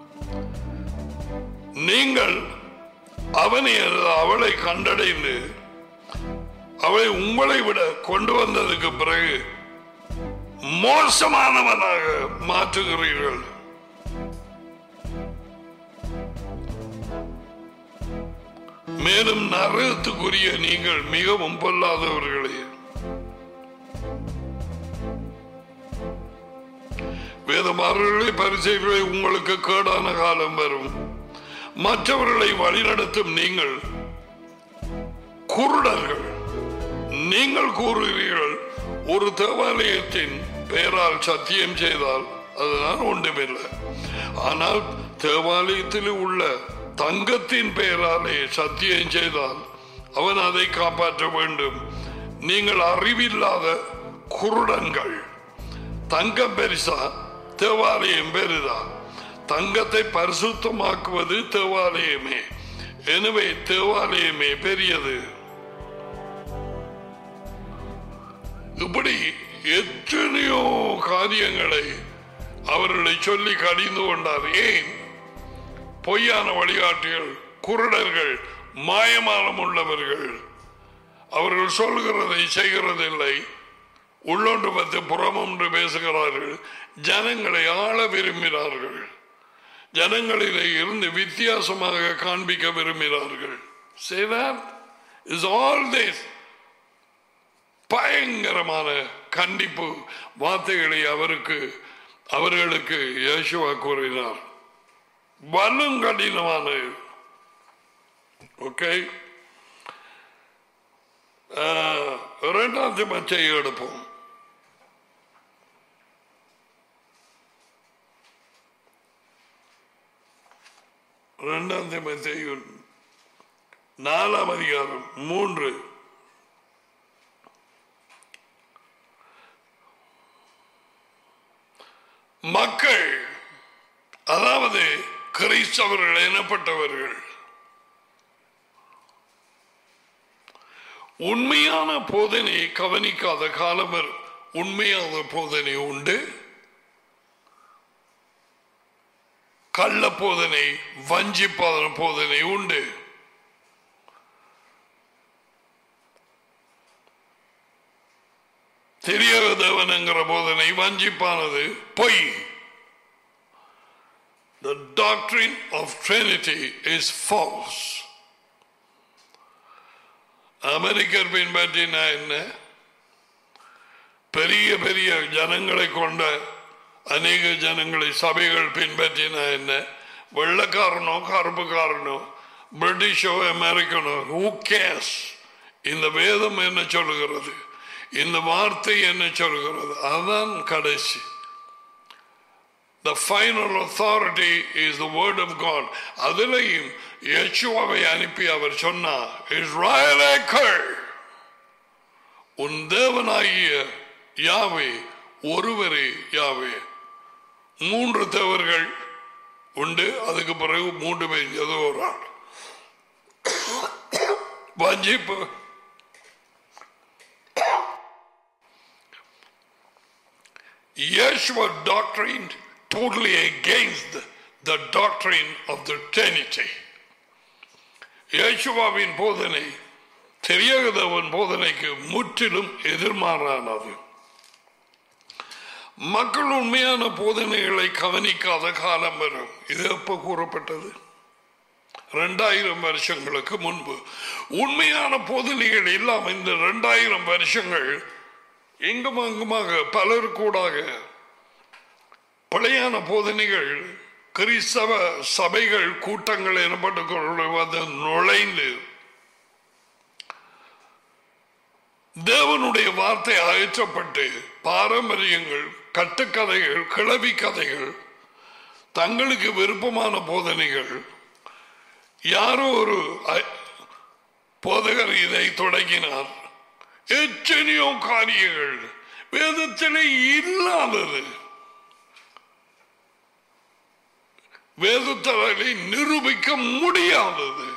நீங்கள் அவனை அல்லது அவளை கண்டடைந்து அவளை உங்களை விட கொண்டு வந்ததுக்கு பிறகு மோசமானவனாக மாற்றுகிறீர்கள் மேலும் நரகத்துக்குரிய நீங்கள் மிகவும் பொல்லாதவர்களே வேதமாரர்களை பரிசெய்களை உங்களுக்கு கேடான காலம் வரும் மற்றவர்களை வழிநடத்தும் நீங்கள் குருடர்கள் நீங்கள் கூறுகிறீர்கள் ஒரு தேவாலயத்தின் பெயரால் சத்தியம் செய்தால் அதுதான் ஒன்றுமில்லை ஆனால் தேவாலயத்தில் உள்ள தங்கத்தின் பெயராலே சத்தியம் செய்தால் அவன் அதை காப்பாற்ற வேண்டும் நீங்கள் அறிவில்லாத குருடங்கள் தங்கம் பெருசா தேவாலயம் பெரிதா தங்கத்தை பரிசுத்தமாக்குவது தேவாலயமே எனவே தேவாலயமே பெரியது இப்படி எத்தனையோ காரியங்களை அவர்களை சொல்லி கடிந்து கொண்டார் ஏன் பொய்யான வழிகாட்டிகள் குருடர்கள் மாயமானம் உள்ளவர்கள் அவர்கள் சொல்கிறதை செய்கிறதில்லை உள்ளொன்று பத்து புறமொன்று பேசுகிறார்கள் ஜனங்களை ஆள விரும்பினார்கள் ஜனங்களிலே இருந்து வித்தியாசமாக காண்பிக்க விரும்பினார்கள் Say that is all this பயங்கரமான கண்டிப்பு வார்த்தைகளை அவருக்கு அவர்களுக்கு யேசுவா கூறினார் வலும் கடினமான ஓகே இரண்டாவது மச்சை எடுப்போம் இரண்டாம் மத்திய நாலாம் அதிகாரம் மூன்று மக்கள் அதாவது கிறிஸ்தவர்கள் எனப்பட்டவர்கள் உண்மையான போதனையை கவனிக்காத காலம் வரும் உண்மையான போதனை உண்டு கள்ள போதனை வஞ்சிப்பாத போதனை உண்டு தெரியாத தேவனுங்கிற போதனை வஞ்சிப்பானது பொய் The doctrine of Trinity is false. அமெரிக்கர் பின்பற்றினா என்ன பெரிய பெரிய ஜனங்களை கொண்ட அநேக ஜனங்களை சபைகள் பின்பற்றினா என்ன வெள்ளக்காரனோ கருப்புக்காரனோ பிரிட்டிஷோ அமெரிக்கனோ ஹூ கேஸ் இந்த வேதம் என்ன சொல்லுகிறது இந்த வார்த்தை என்ன சொல்லுகிறது அதுதான் கடைசி The final authority is the word of God. அதிலையும் யேசுவாவை அனுப்பி அவர் சொன்னார் இஸ்ராயலே கேள் உன் தேவனாகிய யாவே ஒருவரே யாவே மூன்று தேவர்கள் உண்டு அதுக்கு பிறகு மூன்று பேர் ஏதோ ஒரு ஆள் வஞ்சிப்பு Yeshua doctrine totally against the, the doctrine of the Trinity. யேசுவாவின் போதனை தெரியாதவன் போதனைக்கு முற்றிலும் எதிர்மாறானது மக்கள் உண்மையான போதனைகளை கவனிக்காத காலம் வரும் இது எப்ப கூறப்பட்டது ரெண்டாயிரம் வருஷங்களுக்கு முன்பு உண்மையான போதனைகள் இல்லாமல் இந்த ரெண்டாயிரம் வருஷங்கள் எங்கும் அங்குமாக பலர் கூடாக பழையான போதனைகள் கிறிஸ்தவ சபைகள் கூட்டங்கள் எனப்பட்டு வந்து நுழைந்து தேவனுடைய வார்த்தை அகற்றப்பட்டு பாரம்பரியங்கள் கட்டுக்கதைகள் கிளவி கதைகள் தங்களுக்கு விருப்பமான போதனைகள் யாரோ ஒரு அ- போதகர் இதை தொடங்கினார் எத்தனையோ காரியங்கள் வேதத்திலே இல்லாதது வேதத்தாலே நிரூபிக்க முடியாதது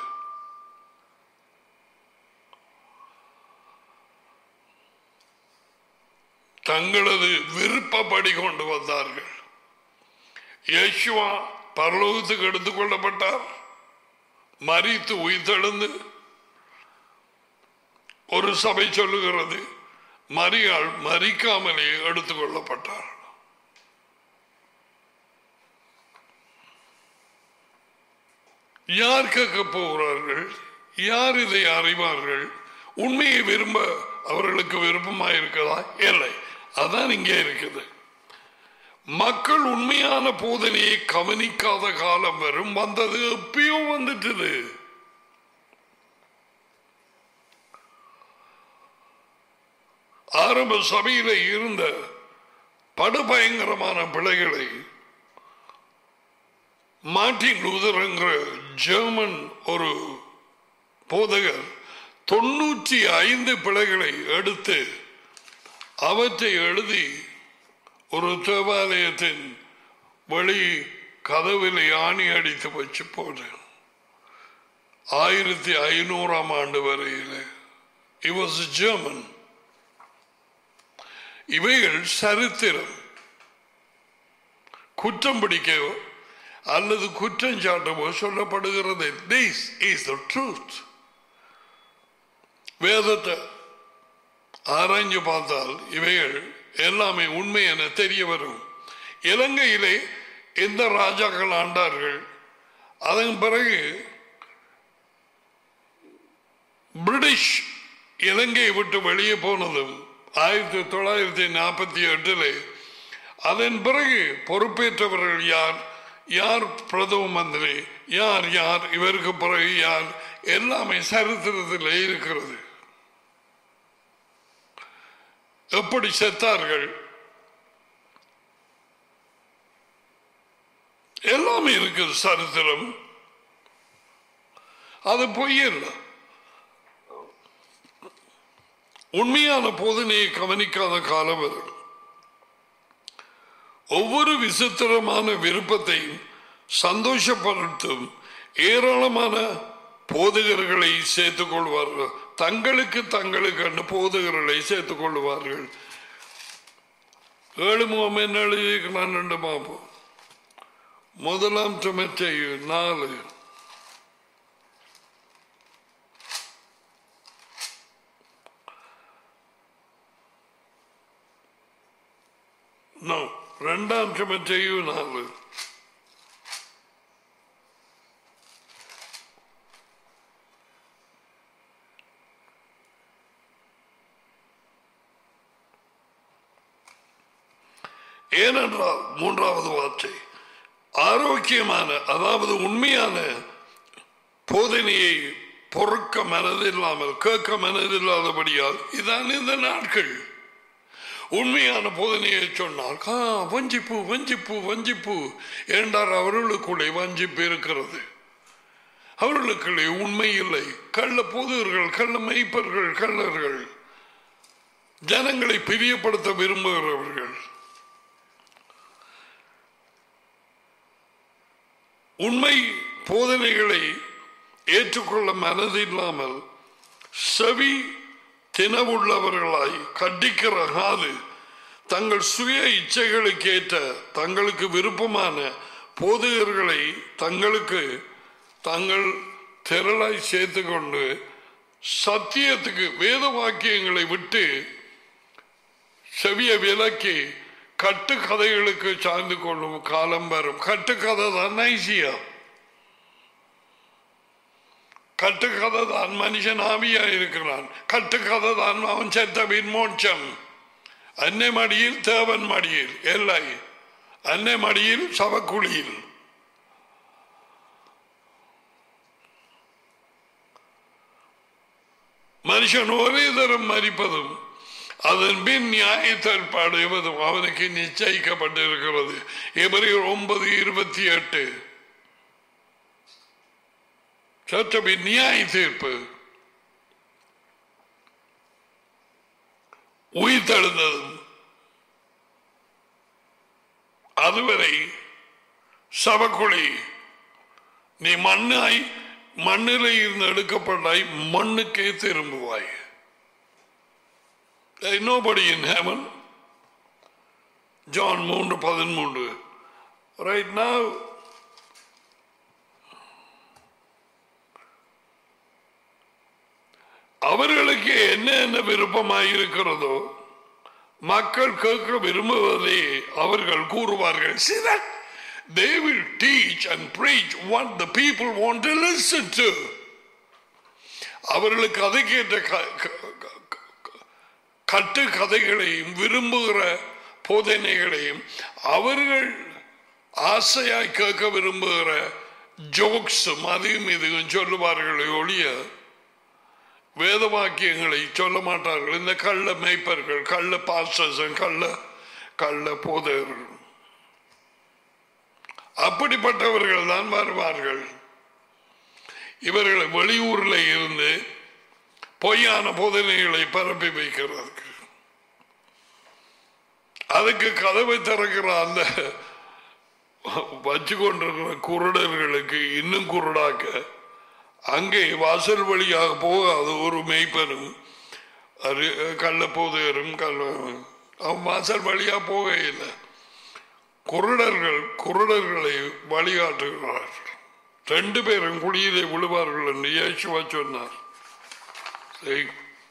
தங்களது விருப்பப்படி கொண்டு வந்தார்கள் யேசுவா பரலோகத்துக்கு எடுத்துக் கொள்ளப்பட்டார் மறித்து உயிர்த்தெழுந்து ஒரு சபை சொல்லுகிறது மரியாள் மறிக்காமலே எடுத்துக் கொள்ளப்பட்டார் யார் கேட்க போகிறார்கள் யார் இதை அறிவார்கள் உண்மையை விரும்ப அவர்களுக்கு விருப்பமாக இருக்கதா இல்லை அதான் இங்கே இருக்குது மக்கள் உண்மையான போதனையை கவனிக்காத காலம் வரும் வந்தது எப்பயோ வந்துட்டது ஆரம்ப சபையில இருந்த படுபயங்கரமான பிழைகளை மார்ட்டின் லூதர் என்கிற ஜெர்மன் ஒரு போதகர் தொண்ணூற்றி ஐந்து பிழைகளை எடுத்து அவற்றை எழுதி ஒரு தேவாலயத்தின் வெளி கதவில் ஆணி அடித்து வச்சு போனேன் ஆயிரத்தி ஐநூறாம் ஆண்டு வரையில் He was a German. இவைகள் சரித்திரம் குற்றம் பிடிக்கவோ அல்லது குற்றம் சாட்டவோ சொல்லப்படுகிறது திஸ் இஸ் த ட்ரூத் வேதத்தை ஆராய்ஞ்சு பார்த்தால் இவைகள் எல்லாமே உண்மை என தெரிய வரும் இலங்கையிலே எந்த ராஜாக்கள் ஆண்டார்கள் அதன் பிறகு பிரிட்டிஷ் இலங்கையை விட்டு வெளியே போனதும் ஆயிரத்தி தொள்ளாயிரத்தி நாற்பத்தி எட்டுல அதன் பிறகு பொறுப்பேற்றவர்கள் யார் யார் பிரதம மந்திரி யார் யார் இவருக்கு பிறகு யார் எல்லாமே சரித்திரத்தில் இருக்கிறது எப்படி செத்தார்கள் எல்லாமே இருக்குது சரித்திரம் அது பொய்யல்ல உண்மையான போதனையை கவனிக்காத காலம் வரும் ஒவ்வொரு விசித்திரமான விருப்பத்தையும் சந்தோஷப்படுத்தும் ஏராளமான போதகர்களை சேர்த்துக் கொள்வார்கள் தங்களுக்கு தங்களுக்கு அந்த போதகர்களை சேர்த்துக் கொள்வார்கள் ஏழு முகம் என்ன எழுதியிருக்கிறான் ரெண்டு பார்ப்போம் முதலாம் சுமச்சையு நாலு No, ரெண்டாம் சுமச்சையு நாலு ஏனென்றால் மூன்றாவது வார்த்தை ஆரோக்கியமான அதாவது உண்மையான போதனையை பொறுக்க மனதில்லாமல் கேட்க மனதில்லாதபடியால் இதான் இந்த நாட்கள் உண்மையான போதனையை சொன்னால் ஆ வஞ்சிப்பு வஞ்சிப்பு வஞ்சிப்பு என்றார் அவர்களுக்குள்ளே வஞ்சிப்பு இருக்கிறது அவர்களுக்குள்ளே உண்மை இல்லை கள்ள போதகர்கள் கள்ள மெய்ப்பர்கள் கள்ளர்கள் ஜனங்களை பிரியப்படுத்த விரும்புகிறவர்கள் உண்மை போதனைகளை ஏற்றுக்கொள்ள மனதில்லாமல் செவி தினவுள்ளவர்களாய் கண்டிக்கிற காது தங்கள் சுய இச்சைகளுக்கு ஏற்ற தங்களுக்கு விருப்பமான போதகர்களை தங்களுக்கு தங்கள் திரளாய் சேர்த்து கொண்டு சத்தியத்துக்கு வேத வாக்கியங்களை விட்டு செவிய விலக்கி கட்டுக்கதைகளுக்கு சார்ந்து கொள்ளும் காலம் வரும் கட்டுக்கதை தான் நைசியா கட்டுக்கதை தான் மனுஷன் ஆவியா இருக்கிறான் கட்டுக்கதை தான் அவன் செத்தவின் மோட்சம் அன்னை மடியில் தேவன் மடியில் எல்லை அன்னை மடியில் சவக்குழியில் மனுஷன் ஒரே தரம் மறிப்பதும் அதன் பின் நியாயத்தற்பாடுவதும் அவனுக்கு நிச்சயிக்கப்பட்டிருக்கிறது எவரையும் ஒன்பது இருபத்தி எட்டு சட்டபின் நியாய தீர்ப்பு உயிர்த்தெழுந்ததும் அதுவரை சபக்குழி நீ மண்ணாய் மண்ணில் இருந்து எடுக்கப்பட்டாய் மண்ணுக்கே திரும்புவாய் There is nobody in heaven. John மூன்று பதிமூன்று Right now, அவர்களுக்கு என்ன என்ன விருப்பமாய் இருக்கிறதோ மக்கள் கேட்க விரும்புவதை அவர்கள் கூறுவார்கள் See that? They will teach and preach what the people want to listen to. அவர்களுக்கு அதை கேட்ட க- க- க- க- கட்டு கதைகளையும் விரும்புகிற போதனைகளையும் அவர்கள் ஆசையாய் கேட்க விரும்புகிற ஜோக்ஸும் அதையும் இதுவும் சொல்லுவார்களே ஒழிய வேத வாக்கியங்களை சொல்ல மாட்டார்கள் இந்த கள்ள மேய்ப்பர்கள் கள்ள பாஸ்டர்ஸ் கள்ள கள்ள போதகர்கள் அப்படிப்பட்டவர்கள் தான் வருவார்கள் இவர்களை வெளியூர்ல இருந்து பொய்யான போதனைகளை பரப்பி வைக்கிறதுக்கு அதுக்கு கதவை திறக்கிற அந்த வச்சு கொண்டிருக்கிற குருடர்களுக்கு இன்னும் குருடாக்க அங்கே வாசல் வழியாக போகாத ஒரு மெய்ப்பனும் அது கள்ள போதையரும் கள்ள அவன் வாசல் வழியாக போக இல்லை குருடர்கள் குருடர்களை வழிகாட்டுகிறார்கள் ரெண்டு பேரும் குடியிலே விழுவார்கள் என்று இயேசுவா சொன்னார் சரி.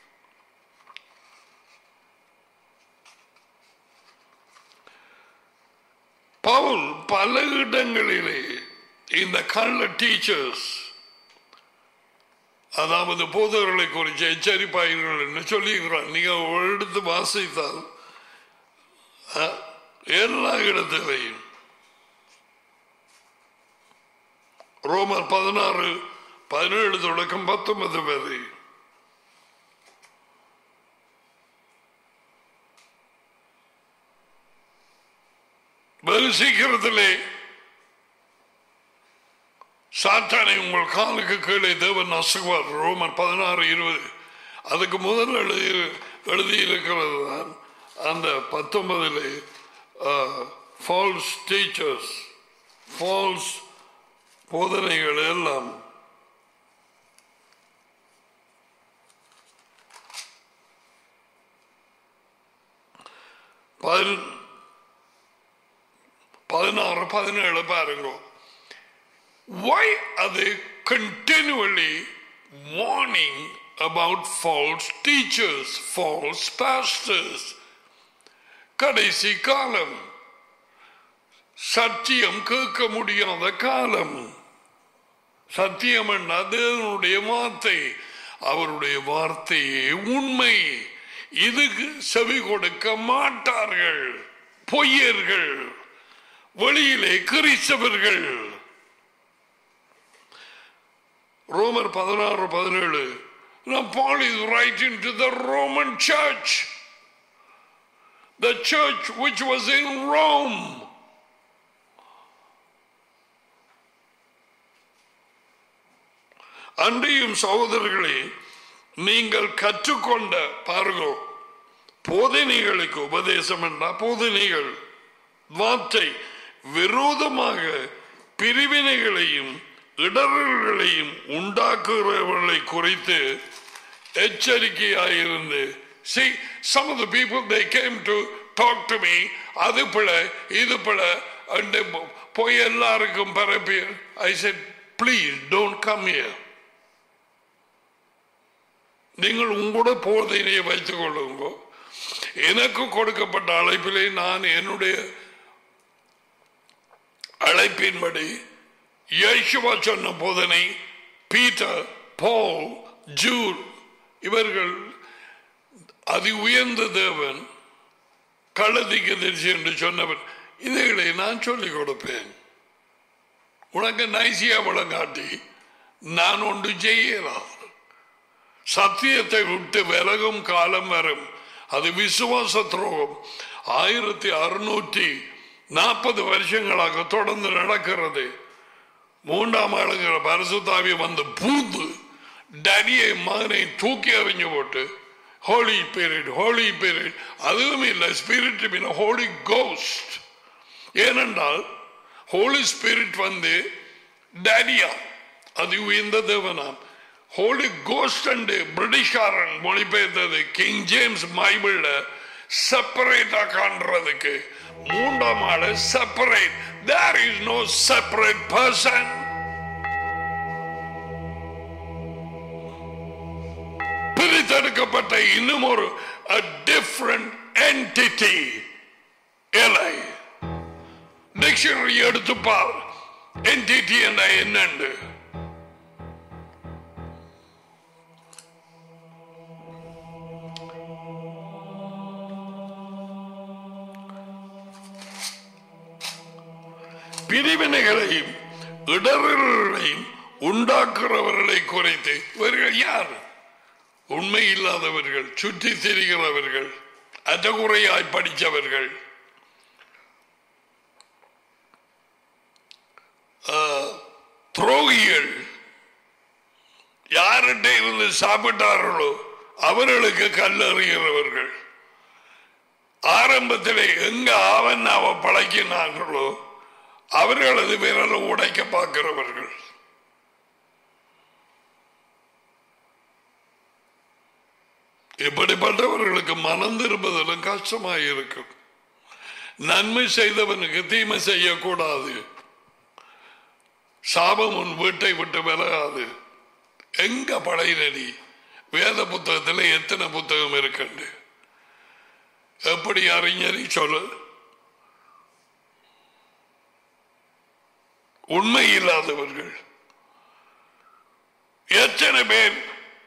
பவுல் பல இடங்களிலே இந்த கள்ள டீச்சர்ஸ் அதாவது போதவர்களை குறித்து எச்சரிப்பார்கள் என்று சொல்லியிருக்கிறார் நீங்க எடுத்து வாசித்தால் அஹ், எல்லா இடத்திலையும் ரோமர் பதினாறு பதினேழு தொடக்கம் பத்தொன்பது வரை வெகு சீக்கிரத்திலே சாத்தானை உங்கள் காலுக்கு கீழே தேவன் நசுக்குவார் ரோமர் பதினாறு இருபது அதுக்கு முதல் எழுதி எழுதியிருக்கிறது தான் அந்த பத்தொன்பதிலே ஃபால்ஸ் டீச்சர்ஸ் ஃபால்ஸ் போதனைகள் எல்லாம் பதின- பதினாறு பதினேழு பாருங்க why are they continually warning about false teachers false pastors கடைசி காலம் சத்தியம் கேட்க முடியாத காலம் சத்தியம் என்ன தேவனுடைய வார்த்தை அவருடைய வார்த்தையே உண்மை இதுக்கு செவி கொடுக்க மாட்டார்கள் பொய்யர்கள் வெளியிலே கிறிஸ்தவர்கள் ரோமர் பதினாறு பதினேழு Now Paul is writing to the Roman church, the church which was in Rome. அன்றையும் சகோதரர்களே நீங்கள் கற்றுக்கொண்ட பாருங்க போதனைகளுக்கு உபதேசம் என்றா போதனைகள் வார்த்தை விரோதமாக பிரிவினைகளையும் இடர்களையும் உண்டாக்குகிறவர்களை குறித்து எச்சரிக்கையாயிருந்து see some of the people they came to talk to me அது பிழை இது பிழை and போய் எல்லாருக்கும் பரப்பி I said please don't come here நீங்கள் உங்களோட போதனையை வைத்துக் கொள்ளுங்க எனக்கு கொடுக்கப்பட்ட அழைப்பிலே நான் என்னுடைய அழைப்பின்படி இயேசுவா சொன்ன போதனை பீட்டர் பால் ஜூல் இவர்கள் அதி உயர்ந்த தேவன் கள்ளதிக்கு தரிசி என்று சொன்னவர் இதைகளை நான் சொல்லிக் கொடுப்பேன் உனக்கு நைசியா வழங்காட்டி நான் ஒன்று செய்யலாம் சத்தியத்தை விட்டு விலகும் காலம் வரும் அது விசுவாச துரோகம் ஆயிரத்தி அறுநூற்றி நாற்பது வருஷங்களாக தொடர்ந்து நடக்கிறது மூன்றாம் ஆளுங்கிற பரிசுத்தாவி வந்து பூந்து டனியை மகனை தூக்கி அறிஞ்சு போட்டு ஹோலி பீரியட் ஹோலி பீரியட் அதுவும் இல்லை ஸ்பிரிட் ஹோலி கோஸ்ட் ஏனென்றால் ஹோலி ஸ்பிரிட் வந்து டேனியா அது உயர்ந்த தேவனாம் ஹோலி கோஸ்ட் அண்டு பிரிட்டிஷ்காரன் மொழிபெயர்த்தது கிங் ஜேம்ஸ் பைபிள்ல செப்பரேட்டா காண்றதுக்கு மூன்றாம் ஆளு separate there is no separate person பிரித்தெடுக்கப்பட்ட இன்னும் ஒரு டிஃப்ரெண்ட் என்டிட்டி இலை டிக்ஷனரி எடுத்து பார் என்டிட்டி என்ற என்னண்டு பிரிவினைகளையும் இடர்களையும் உண்டாக்குறவர்களை குறைத்து இவர்கள் யார் உண்மை இல்லாதவர்கள் சுற்றி திரிகிறவர்கள் அற்றகுறையாய் படித்தவர்கள் துரோகிகள் யார்கிட்ட இருந்து சாப்பிட்டார்களோ அவர்களுக்கு கல்லறிகிறவர்கள் ஆரம்பத்தில் எங்க அவன் அவ பழக்கினார்களோ அவர்களது விரலை உடைக்க பார்க்கிறவர்கள் இப்படிப்பட்டவர்களுக்கு மனம் திரும்புதலும் கஷ்டமாக இருக்கும் நன்மை செய்தவனுக்கு தீமை செய்யக்கூடாது சாபம் உன் வீட்டை விட்டு விலகாது எங்க படையினடி வேத புத்தகத்தில் எத்தனை புத்தகம் இருக்குண்டு எப்படி அறிஞரை சொல்லு உண்மை இல்லாதவர்கள் எத்தனை பேர்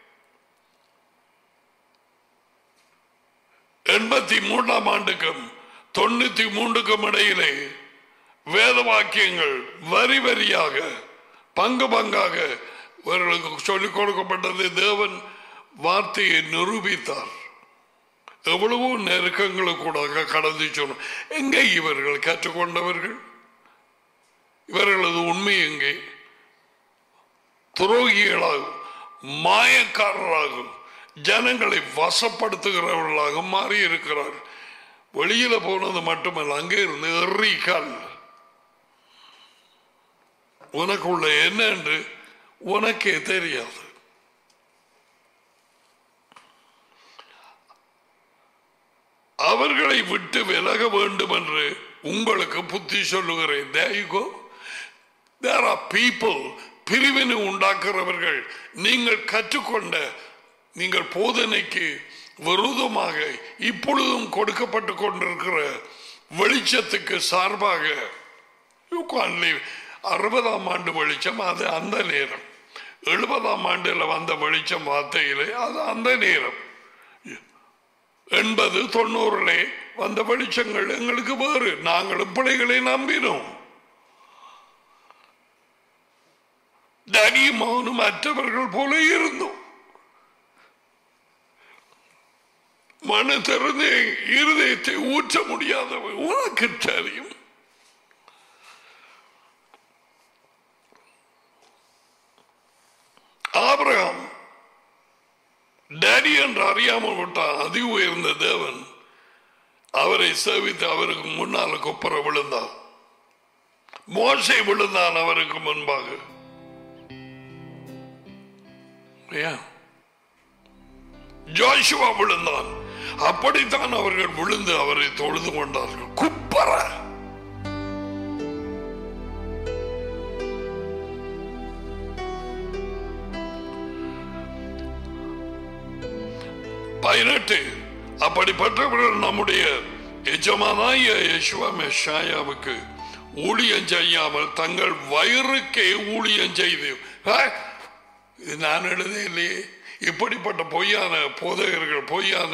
எண்பத்தி மூன்றாம் ஆண்டுக்கும் தொண்ணூத்தி மூன்றுக்கும் இடையிலே வேத வாக்கியங்கள் வரி வரியாக பங்கு பங்காக இவர்களுக்கு சொல்லிக் கொடுக்கப்பட்டது தேவன் வார்த்தையை நிரூபித்தார் எவ்வளவோ நெருக்கங்களுக்கூடாக கடந்து சொன்னோம் எங்கே இவர்கள் கற்றுக்கொண்டவர்கள் இவர்களது உண்மை எங்கே துரோகிகளாகும் மாயக்காரராகும் ஜனங்களை வசப்படுத்துகிறவர்களாக மாறி இருக்கிறார் வெளியில போனது மட்டுமல்ல அங்கே இருந்து எறிக்கால் உனக்குள்ள என்ன என்று உனக்கே தெரியாது அவர்களை விட்டு விலக வேண்டும் என்று உங்களுக்கு புத்தி சொல்லுகிறேன் There you go. There are people பிரிவினை உண்டாக்குறவர்கள் நீங்கள் கற்றுக்கொண்ட நீங்கள் போதனைக்கு விரோதமாக இப்பொழுதும் கொடுக்கப்பட்டு கொண்டிருக்கிற வெளிச்சத்துக்கு சார்பாக You can't live. அறுபதாம் ஆண்டு வெளிச்சம் அது அந்த நேரம் எழுபதாம் ஆண்டுல வந்த வெளிச்சம் வார்த்தையிலே அது அந்த நேரம் எண்பது தொண்ணூறுல வந்த வெளிச்சங்கள் எங்களுக்கு வேறு நாங்களும் பிள்ளைகளை நம்பினோம் தனியமானும் மற்றவர்கள் போல இருந்தோம் மன திறந்து இருதயத்தை ஊற்ற முடியாதவன் உனக்கு தெரியும் ஆபிரகாம் டேடி என்று அறியாமல் விட்டான் அதி உயர்ந்த தேவன் அவரை சேவித்து அவருக்கு முன்னால கொப்பர விழுந்தான் மோசை விழுந்தான் அவருக்கு முன்பாக ஏன்? ஜோஷுவா விழுந்தான் அப்படித்தான் அவர்கள் விழுந்து அவரை தொழுது கொண்டார்கள் குப்பர பதினெட்டு அப்படிப்பட்டவர்கள் நம்முடைய எஜமானாய யேசுவா மெஷாயாவுக்கு ஊழியம் செய்யாமல் தங்கள் வயிறுக்கே ஊழியம் செய்து ஆ, இது நான் எழுத இல்லையே இப்படிப்பட்ட பொய்யான போதகர்கள் பொய்யான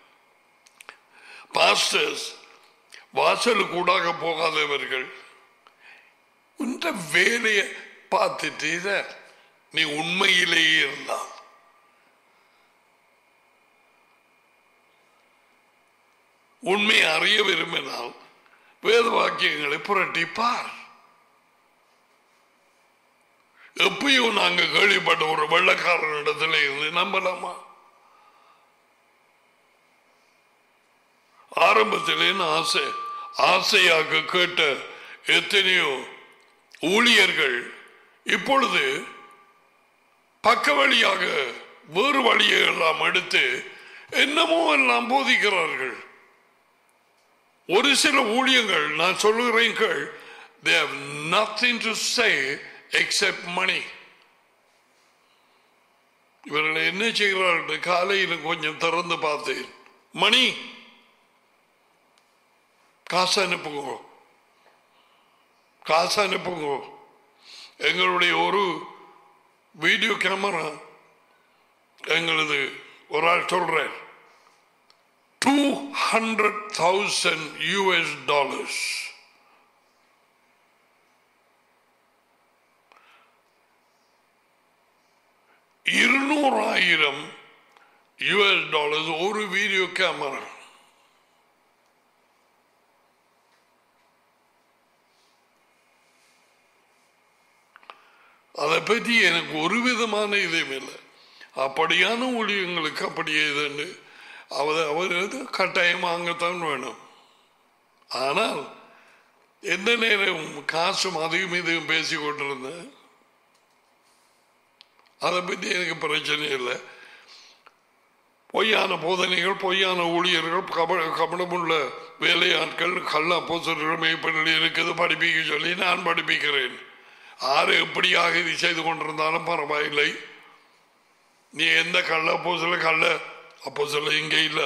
பாஸ்டர்ஸ் வாசலுக்கூடாக போகாதவர்கள் உன்ற வேலையை பார்த்துட்டு இத நீ உண்மையிலேயே இருந்தால் உண்மை அறிய விரும்பினால் வேத வாக்கியங்களை புரட்டிப்பார் எப்பயும் நாங்க கேள்விப்பட்ட ஒரு வெள்ளக்காரன் இடத்துல இருந்து நம்பலாமா ஆரம்பத்திலே நான் ஆசை ஆசையாக கேட்ட எத்தனையோ ஊழியர்கள் இப்பொழுது பக்க வழியாக வேறு வழியை எல்லாம் எடுத்து என்னமோ எல்லாம் போதிக்கிறார்கள் ஒரு சில ஊழியங்கள் நான் சொல்லுகிறேன் கேள் they have nothing to say except money இவர்கள் என்ன செய்கிறார்கள் காலையில் கொஞ்சம் திறந்து பார்த்தேன் மணி காசு அனுப்புங்க காசு அனுப்புங்க எங்களுடைய ஒரு வீடியோ கேமரா எங்களது ஒரு ஆள் சொல்றார் two hundred thousand US dollars இருநூறாயிரம் யூஎஸ் டாலர்ஸ் ஒரு வீடியோ கேமரா அதை பற்றி எனக்கு ஒரு விதமான இதுவும் இல்லை அப்படியான ஊழியங்களுக்கு அப்படியே இதுன்னு அவர் அவர் இது கட்டாயம் வாங்கத்தான் வேணும் ஆனால் எந்த நேரம் காசும் அதையும் இதையும் பேசி கொண்டிருந்தேன் அதை பற்றி எனக்கு பிரச்சனை இல்லை பொய்யான போதனைகள் பொய்யான ஊழியர்கள் கப கபடமுள்ள வேலையாட்கள் கள்ள அப்போசர்கள் மேய்ப்பனில் இருக்குது படிப்பிக்க சொல்லி நான் படிப்பிக்கிறேன் ஆறு எப்படியாக இது செய்து கொண்டிருந்தாலும் பரவாயில்லை நீ எந்த கள்ள அப்போசல கள்ள அப்போசல இங்கே இல்லை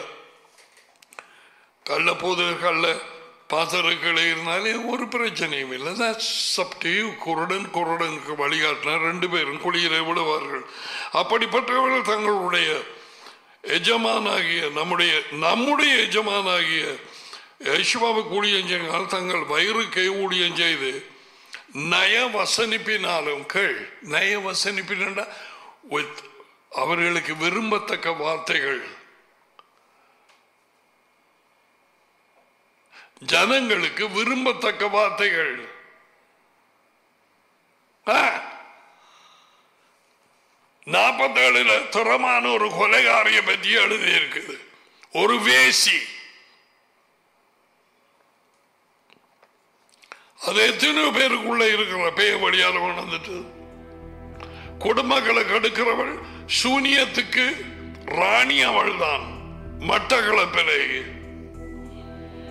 கள்ள போது கள்ள பாசருக்களே இருந்தாலே ஒரு பிரச்சனையும் இல்லை சப்டி குருடன் குருடனுக்கு வழிகாட்டின ரெண்டு பேரும் குளியிலே விடுவார்கள் அப்படிப்பட்டவர்கள் தங்களுடைய எஜமானாகிய நம்முடைய நம்முடைய எஜமானாகிய யேசுவாவுக்கு ஊழியம் செய்தால் தங்கள் வயிறுக்கை ஊழியம் செய்து நய வசனிப்பினாலும் கேள் நய வசனிப்பினா வித் அவர்களுக்கு விரும்பத்தக்க வார்த்தைகள் ஜனங்களுக்கு விரும்பத்தக்க வார்த்தைகள் நாற்பத்தேழுல திறமான ஒரு கொலைகாரிய பற்றி எழுதி இருக்குது ஒரு வேசி அது எத்தனையோ பேருக்குள்ள இருக்கிற பேய வழியால வந்துட்டு குடும்பங்களை கெடுக்கிறவள் சூனியத்துக்கு ராணி அவள் தான் மட்டக்களப்பிலே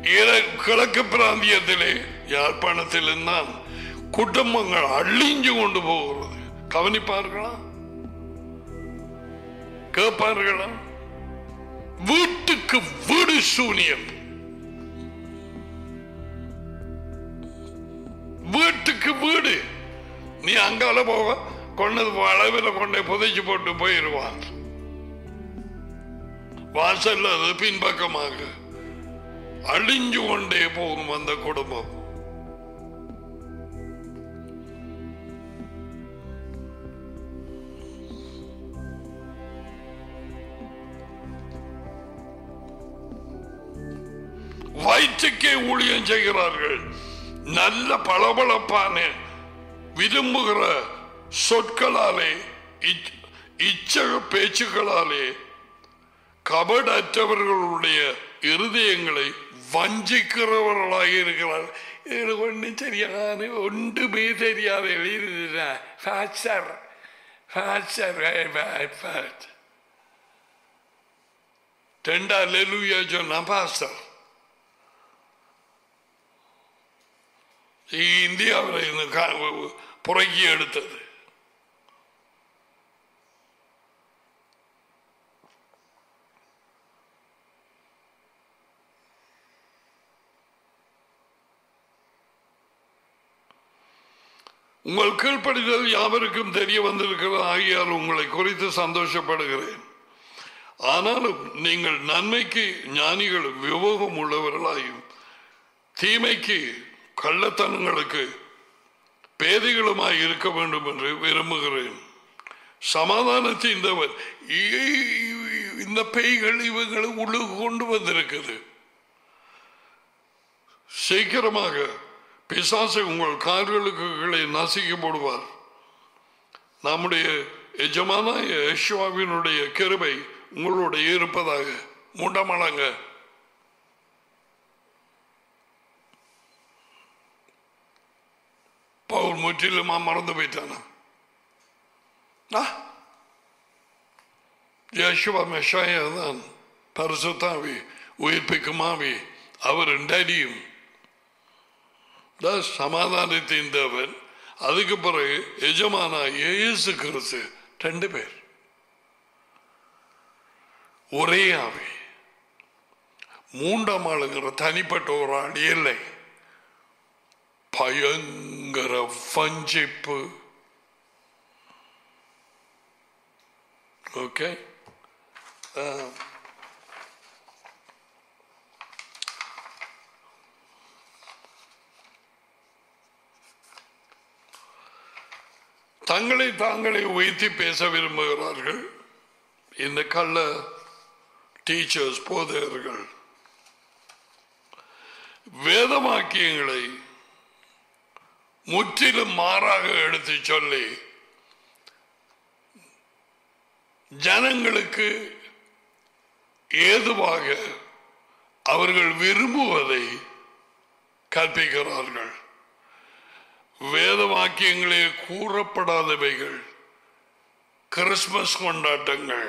இர- கிழக்கு பிராந்தியத்திலே யாழ்ப்பாணத்தில் தான் குடும்பங்கள் அழிஞ்சு கொண்டு போகிறது கவனிப்பார்களா கேட்பார்களா வீட்டுக்கு வீடு சூனியம் வீட்டுக்கு வீடு நீ அங்கால போக கொண்டது அளவில் கொண்டே புதைச்சு போட்டு போயிடுவான் வாசல்ல அது பின்பக்கமாக அழிஞ்சு கொண்டே போகும் அந்த குடும்பம் வயிற்றுக்கே ஊழியம் செய்கிறார்கள் நல்ல பளபளப்பான விரும்புகிற சொற்களாலே இச்- இச்சக பேச்சுக்களாலே கபடற்றவர்களுடைய இருதயங்களை வஞ்சிக்கிறவர்களாக இருக்கிறார் இது ஒன்றும் தெரியாது ஒன்றுமே தெரியாது எழுதிடுறேன் ஃபாஸ்டர் ஃபாஸ்டர் ஃபாஸ்ட் ரெண்டா லெலுயா சொன்னா பாஸ்டர் இந்தியாவில் இருந்து கா- புறக்கி எடுத்தது உங்கள் கீழ்ப்படிதல் யாவருக்கும் தெரிய வந்திருக்கிறது ஆகியால் உங்களை குறித்து சந்தோஷப்படுகிறேன் ஆனாலும் நீங்கள் நன்மைக்கு ஞானிகளும் விவேகம் உள்ளவர்களாயும் தீமைக்கு கள்ளத்தனங்களுக்கு பேதைகளுமாய் இருக்க வேண்டும் என்று விரும்புகிறேன் சமாதானத்தின் தேவன் இ- இந்த பேய்கள் இவங்களை உள்ளுக்கு கொண்டு வந்திருக்குது சீக்கிரமாக பிசாசை உங்கள் கால்களுக்கு கீழே நசுக்கி போடுவார் நம்முடைய எஜமான யேசுவாவினுடைய கிருபை உங்களுடைய இருப்பதாக முண்டமளங்க பவுல் முற்றிலுமா மறந்து போயிட்டானா ஆ? யேசுவா மெஷாயா தான் பரிசுத்தாவி உயிர்ப்பிக்குமாவி அவரின் டடியும் தான் சமாதானத்தின் தேவன் அதுக்கு பிறகு எஜமானா இயேசு கிறிஸ்து ரெண்டு பேர் ஒரே ஆவி மூன்றாம் ஆளுங்கிற தனிப்பட்ட ஒரு ஆள் இல்லை பயங்கர வஞ்சிப்பு ஓகே தங்களை தாங்களே உயர்த்தி பேச விரும்புகிறார்கள் இந்த கள்ள டீச்சர்ஸ் போதையர்கள் வேதவாக்கியங்களை முற்றிலும் மாறாக எடுத்து சொல்லி ஜனங்களுக்கு ஏதுவாக அவர்கள் விரும்புவதை கற்பிக்கிறார்கள் வேத வாக்கியங்களில் கூறப்படாதவைகள் கிறிஸ்துமஸ் கொண்டாட்டங்கள்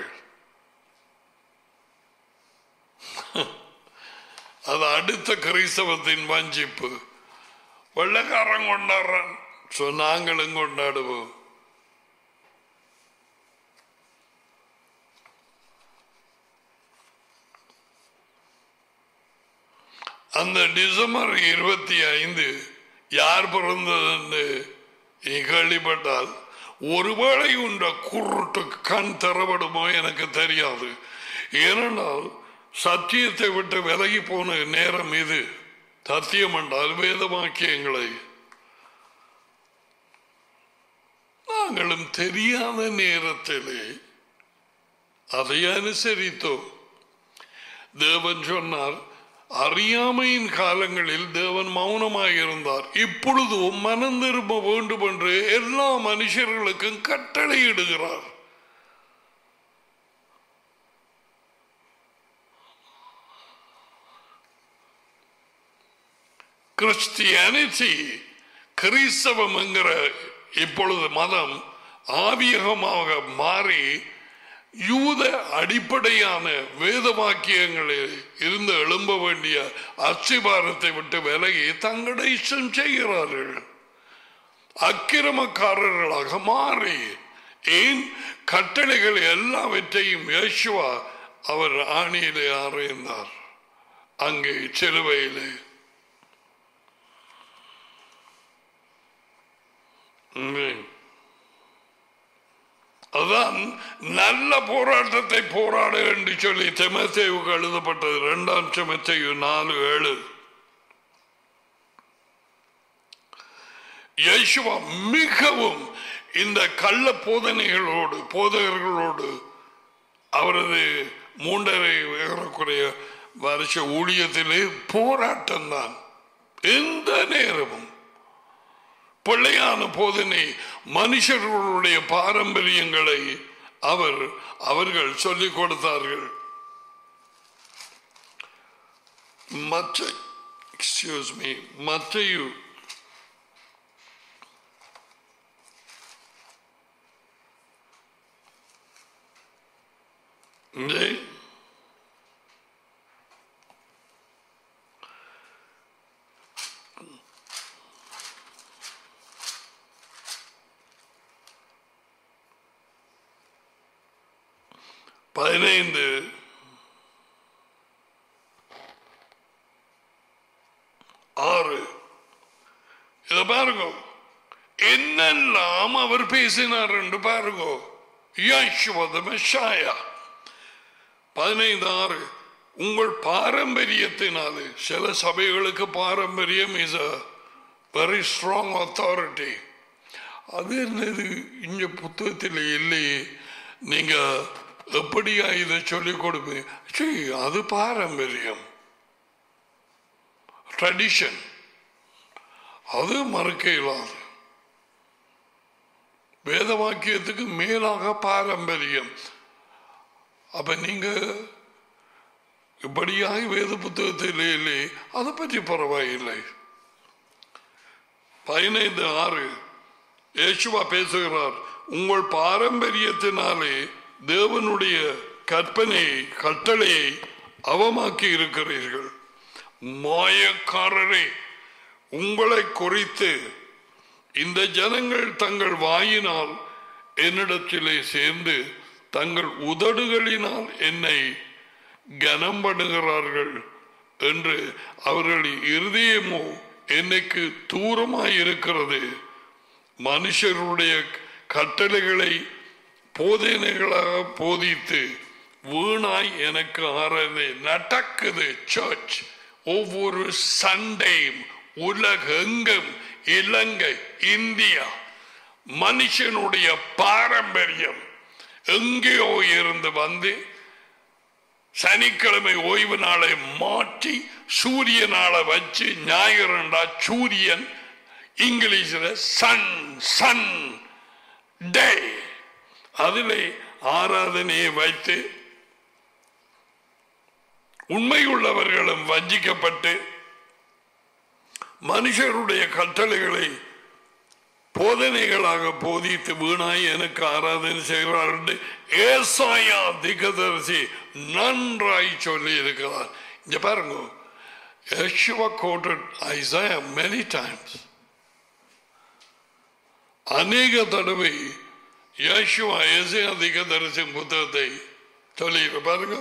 அது அடுத்த கிறிஸ்தவத்தின் வஞ்சிப்பு வெள்ளக்காரன் கொண்டாடுறான் சோ நாங்களும் கொண்டாடுவோம் அந்த டிசம்பர் இருபத்தி ஐந்து யார் பிறந்தது நீ கேள்விப்பட்டால் ஒருவேளை உண்ட குருட்டு கண் தரப்படுமோ எனக்கு தெரியாது ஏனென்றால் சத்தியத்தை விட்டு விலகி போன நேரம் இது சத்தியம் என்றால் வேதவாக்கியங்களை நாங்களும் தெரியாத நேரத்திலே அதை அனுசரித்தோம் தேவன் சொன்னார் அறியாமையின் காலங்களில் தேவன் மௌனமாக இருந்தார் இப்பொழுதும் மனம் திரும்ப வேண்டும் என்று எல்லா மனுஷர்களுக்கும் கட்டளையிடுகிறார் கிறிஸ்டியானிட்டி கிறிஸ்தவம் என்கிற இப்பொழுது மதம் ஆவியகமாக மாறி யூத அடிப்படையான வேத வாக்கியங்களில் இருந்து எழும்ப வேண்டிய அஸ்திபாரத்தை விட்டு விலகி தங்களை இஷ்டம் செய்கிறார்கள் அக்கிரமக்காரர்களாக மாறி ஏன் கட்டளைகள் எல்லாவற்றையும் யேசுவா அவர் ஆணியிலே அறைந்தார் அங்கே சிலுவையிலே உம். அதான் நல்ல போராட்டத்தை போராடு என்று சொல்லி தெமத்தேவுக்கு எழுதப்பட்டது இரண்டாம் தெமத்தேயு நாலு ஏழு யேசுவா மிகவும் இந்த கள்ள போதனைகளோடு போதகர்களோடு அவரது மூன்றரை ஏறக்குறைய வருஷ ஊழியத்திலே போராட்டம் தான் எந்த நேரமும் பிள்ளையான போதனை மனுஷர்களுடைய பாரம்பரியங்களை அவர் அவர்கள் சொல்லிக் கொடுத்தார்கள் மற்ற எக்ஸ்கியூஸ் மீ மற்றையு இங்கே பதினைந்து ஆறு இத பாருங்க என்னெல்லாம் அவர் பேசினார் என்று பாருங்க யேசுவத மெஷாயா பதினைந்து ஆறு உங்கள் பாரம்பரியத்தினாலே சில சபைகளுக்கு பாரம்பரியம் is a very strong authority அது என்னது இங்க புத்தகத்தில் இல்லையே நீங்க எப்படியா இதை சொல்லிக் கொடுப்பீங்க சீ, அது பாரம்பரியம் ட்ரெடிஷன் அது மறுக்க இயலாது வேத வாக்கியத்துக்கு மேலாக பாரம்பரியம் அப்ப நீங்க இப்படியாக வேத புத்தகத்தில் இல்லை அதை பற்றி பரவாயில்லை பதினைந்து ஆறு இயேசுவா பேசுகிறார் உங்கள் பாரம்பரியத்தினாலே தேவனுடைய கற்பனையை கட்டளையை அவமாக்கி இருக்கிறீர்கள் மாயக்காரரே உங்களை குறித்து இந்த ஜனங்கள் தங்கள் வாயினால் என்னிடத்திலே சேர்ந்து தங்கள் உதடுகளினால் என்னை கனம் பண்ணுகிறார்கள் என்று அவர்கள் இருதயமோ எனக்கு தூரமாய் இருக்கிறது மனுஷருடைய கட்டளைகளை போதனைகளாக போதித்து வீணாய் எனக்கு ஆறது நடக்குது சர்ச் ஒவ்வொரு சண்டையும் உலகெங்கும் இலங்கை இந்தியா மனுஷனுடைய பாரம்பரியம் எங்கேயோ இருந்து வந்து சனிக்கிழமை ஓய்வு நாளை மாற்றி சூரிய நாளை வச்சு ஞாயிறுண்டா சூரியன் இங்கிலீஷில் சன் சன் டே அதில் ஆராதனையை வைத்து உண்மையுள்ளவர்களும் வஞ்சிக்கப்பட்டு மனுஷருடைய கட்டளைகளை போதனைகளாக போதித்து வீணாய் எனக்கு ஆராதனை செய்கிறார் என்று ஏசாயா திகதரிசி நன்றாய் சொல்லி இருக்கிறார் இங்க பாருங்க Yeshua quoted Isaiah many times. அநேக தடவை யேசுவா ஏசையா திகதரிசி புத்தகத்தை சொல்லி பாருங்க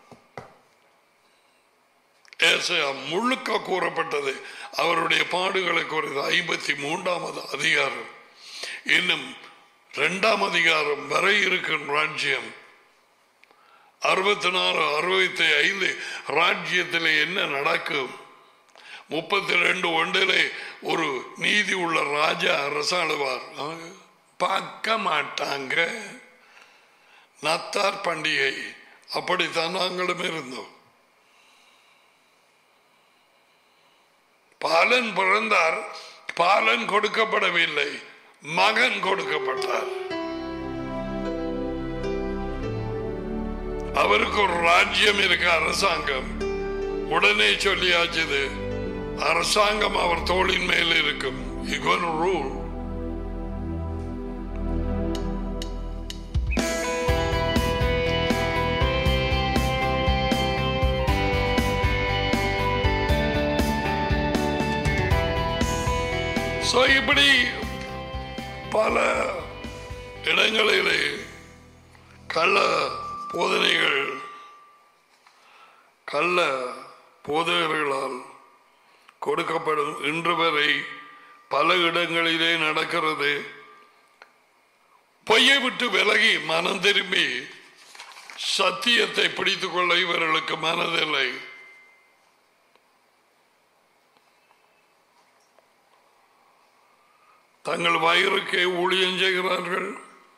ஏசையா முழுக்க கூறப்பட்டது அவருடைய பாடுகளை குறித்து ஐம்பத்தி மூன்றாவது அதிகாரம் இன்னும் இரண்டாம் அதிகாரம் வரை இருக்கும் ராஜ்யம் அறுபத்தி நாலு அறுபத்தி ஐந்து ராஜ்யத்தில் என்ன நடக்கும் முப்பத்தி ரெண்டு ஒன்றிலே ஒரு நீதி உள்ள ராஜா அரசாளுவார் அவங்க பார்க்க மாட்டாங்க நத்தார் பண்டிகை அப்படித்தான் நாங்களும் இருந்தோம் பாலன் பிறந்தார் பாலன் கொடுக்கப்படவில்லை மகன் கொடுக்கப்பட்டார் அவருக்கு ஒரு ராஜ்யம் இருக்கு அரசாங்கம் உடனே சொல்லியாச்சுது அரசாங்கம் அவர் தோளின் மேல் இருக்கும் ரூல் So, இப்படி பல இடங்களிலே கள்ள போதனைகள் கள்ள போதகர்களால் கொடுக்கப்படும் இன்று வரை பல இடங்களிலே நடக்கிறது பொய்யை விட்டு விலகி மனம் திரும்பி சத்தியத்தை பிடித்துக் கொள்ள இவர்களுக்கு மனதில்லை தங்கள் வயிறுக்கே ஊழியம் செய்கிறார்கள்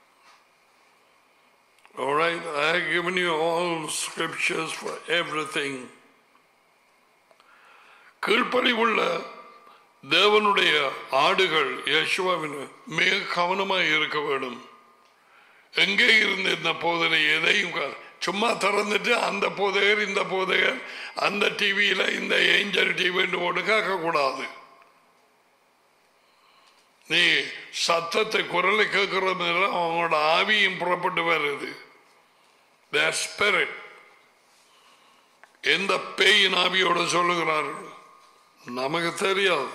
All right, I have given you all scriptures for everything. கீழ்ப்படிவுள்ள தேவனுடைய ஆடுகள் யேசுவாவின் மிக கவனமாக இருக்க வேண்டும் எங்கே இருந்து இந்த போதனை எதையும் கா- சும்மா திறந்துட்டு அந்த போதகர் இந்த போதகர் அந்த டிவியில இந்த ஏஞ்சல் டிவின்னு போட்டு கேட்கக்கூடாது நீ சத்தத்தை குரலை கேட்கறது அவங்களோட ஆவியும் புறப்பட்டு வருது their spirit எந்த பேயின் ஆவியோட சொல்லுகிறார்கள் நமக்கு தெரியாது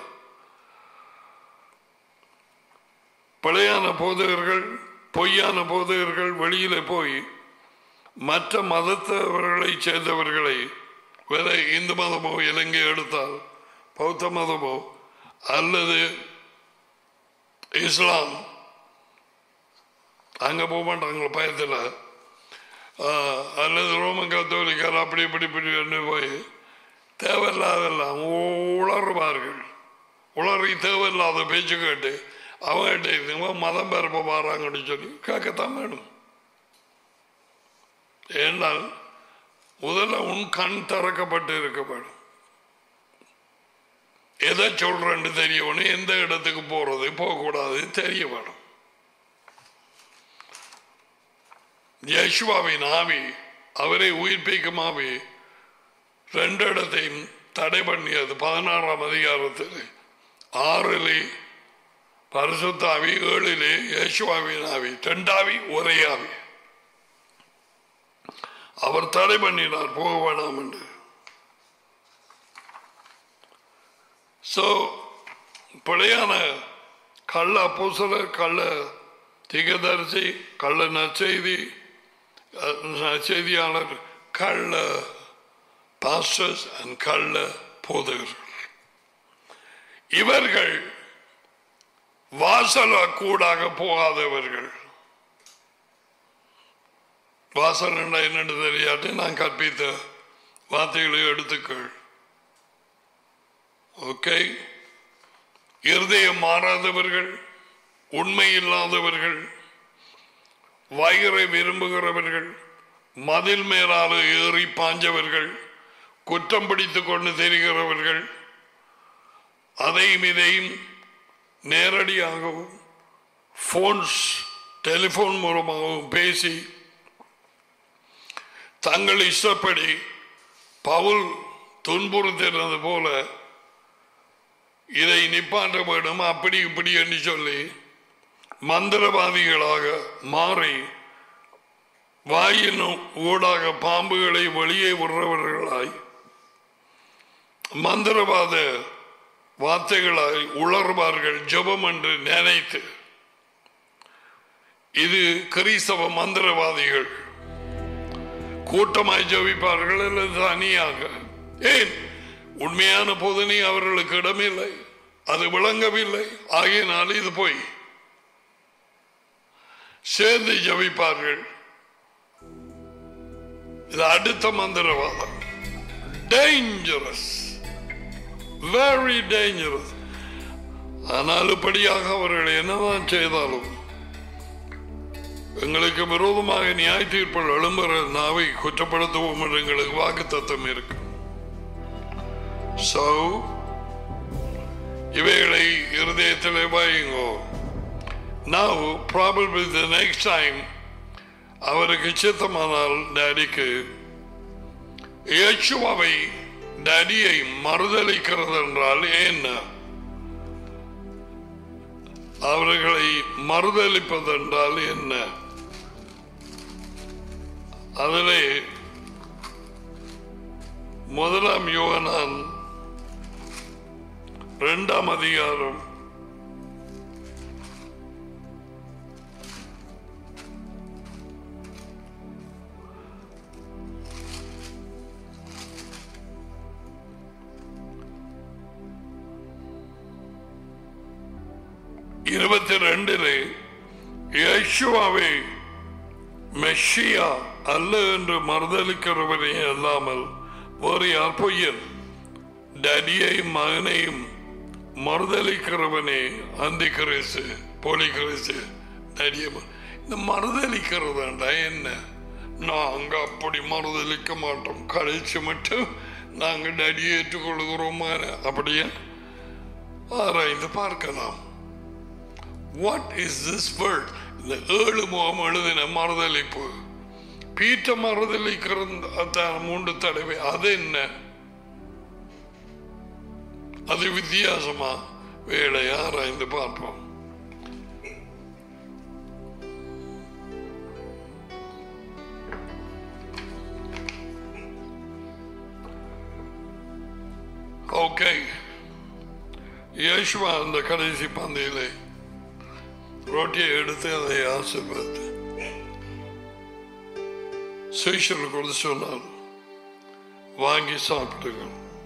பிழையான போதகர்கள் பொய்யான போதகர்கள் வெளியில போய் மற்ற மதத்தவர்களை சேர்ந்தவர்களை வேற இந்து மதமோ இலங்கை எடுத்தால் பௌத்த மதமோ அல்லது இஸ்லாம் அங்க போக மாட்டாங்களோ பயத்தில் அல்லது ரோமன் கத்தோலிக்கர் அப்படி இப்படி இப்படி என்று போய் தேவையில்லாதெல்லாம் உளறுவார்கள் உளறி தேவையில்லாத பேச்சு கேட்டு அவங்ககிட்ட இவன் மதம் பரப்ப பாறாங்கன்னு சொல்லி கேட்கத்தான் வேணும் ஏனால் முதல்ல உன் கண் திறக்கப்பட்டு இருக்க வேணும் எதை சொல்றேன்னு தெரியணும் எந்த இடத்துக்கு போறது போகக்கூடாது தெரிய வேணும் யேசுவாவின் ஆவி அவரை உயிர்ப்பிக்கும் ஆவி ரெண்டு இடத்தையும் தடை பண்ணியது பதினாறாம் அதிகாரத்தில் ஆறிலே பரிசுத்த ஆவி ஏழிலே யேசுவாவின் ஆவி ரெண்டாவி ஒரே ஆவி அவர் தடை பண்ணினார் போக வேண்டாம் என்று சோ பிழையான கள்ள அப்போஸ்தலர் கள்ள திகதரிசி கள்ள நற்செய்தி அஹ், நற்செய்தியாளர் கள்ள பாஸ்டர்ஸ் அண்ட் கள்ள போதகர்கள் இவர்கள் வாசல கூடாக போகாதவர்கள் வாசல் என்றா என்னென்று தெரியாட்டு நான் கற்பித்த வார்த்தைகளை எடுத்துக்கள் ஓகே இருதயம் மாறாதவர்கள் உண்மை இல்லாதவர்கள் வயிறை விரும்புகிறவர்கள் மதில் மேலால ஏறி பாஞ்சவர்கள் குற்றம் பிடித்துக் கொண்டு தெரிகிறவர்கள் அதையும் இதையும் நேரடியாகவும் போன்ஸ் டெலிபோன் மூலமாகவும் பேசி தங்கள் இஷ்டப்படி பவுல் துன்புறுத்தினது போல இதை நிப்பாட்ட வேண்டும் அப்படி இப்படி என்று சொல்லி மந்திரவாதிகளாக மாறி வாயின் ஊடாக பாம்புகளை வெளியே விடுறவர்களாய் மந்திரவாத வார்த்தைகளாய் உளர்வார்கள் ஜெபம் என்று நினைத்து இது கிறிஸ்தவ மந்திரவாதிகள் கூட்டமாய் ஜெபிப்பார்கள் அல்லது தனியாக ஏன் உண்மையான போதனை அவர்களுக்கு இடமில்லை அது விளங்கவில்லை ஆகையினால் இது போய் சேர்ந்து ஜபிப்பார்கள் இது அடுத்த மந்திரவாதம் டேஞ்சரஸ் வெரி டேஞ்சரஸ் ஆனால் இப்படியாக அவர்கள் என்னதான் செய்தாலும் எங்களுக்கு விரோதமாக நியாய தீர்ப்பில் எழும்புற நாவை குற்றப்படுத்துவோம் என்று எங்களுக்கு வாக்கு தத்துவம் இருக்கு So, இவைகளை இருதயத்தில் வாயுங்கோ Now, probably the next time அவருக்கு சித்தமானால் டேடிக்கு இயேசுவாவை டேடியை மறுதளிக்கிறது என்றால் என்ன அவர்களை மறுதளிப்பதென்றால் என்ன அதிலே முதலாம் யோகனான் இரண்டாம் அதிகாரம் இருபத்தி ரெண்டிலே யேசுவாவே மெஷியா அல்ல என்று மறுதளிக்கிறவனே அல்லாமல் வேறு யார் பொய்யன் டடியையும் மகனையும் மறுதளிக்கிறவனே அந்தி கிறிஸ்து போலி கிறிஸ்து டடிய இந்த மறுதளிக்கிறதாண்டா என்ன நாங்க அப்படி மறுதளிக்க மாட்டோம் கழிச்சு மட்டும் நாங்க டடி ஏற்றுக்கொள்கிறோமா அப்படியே ஆராய்ந்து பார்க்கலாம் வாட் இஸ் திஸ் வேர்ட் இந்த ஏழு முகம் எழுதின மறுதளிப்பு பீட்ட மறுதளிக்கிற மூன்று தடவை அது என்ன அது வித்தியாசமா வேலை ஆராய்ந்து பார்ப்போம் ஓகே யேசுவா அந்த கடைசி பந்தையிலே ரொட்டியை எடுத்து அதை ஆசீர்வாத்து சுவிஷர் கொடுத்து சொன்னார் வாங்கி சாப்பிடுங்க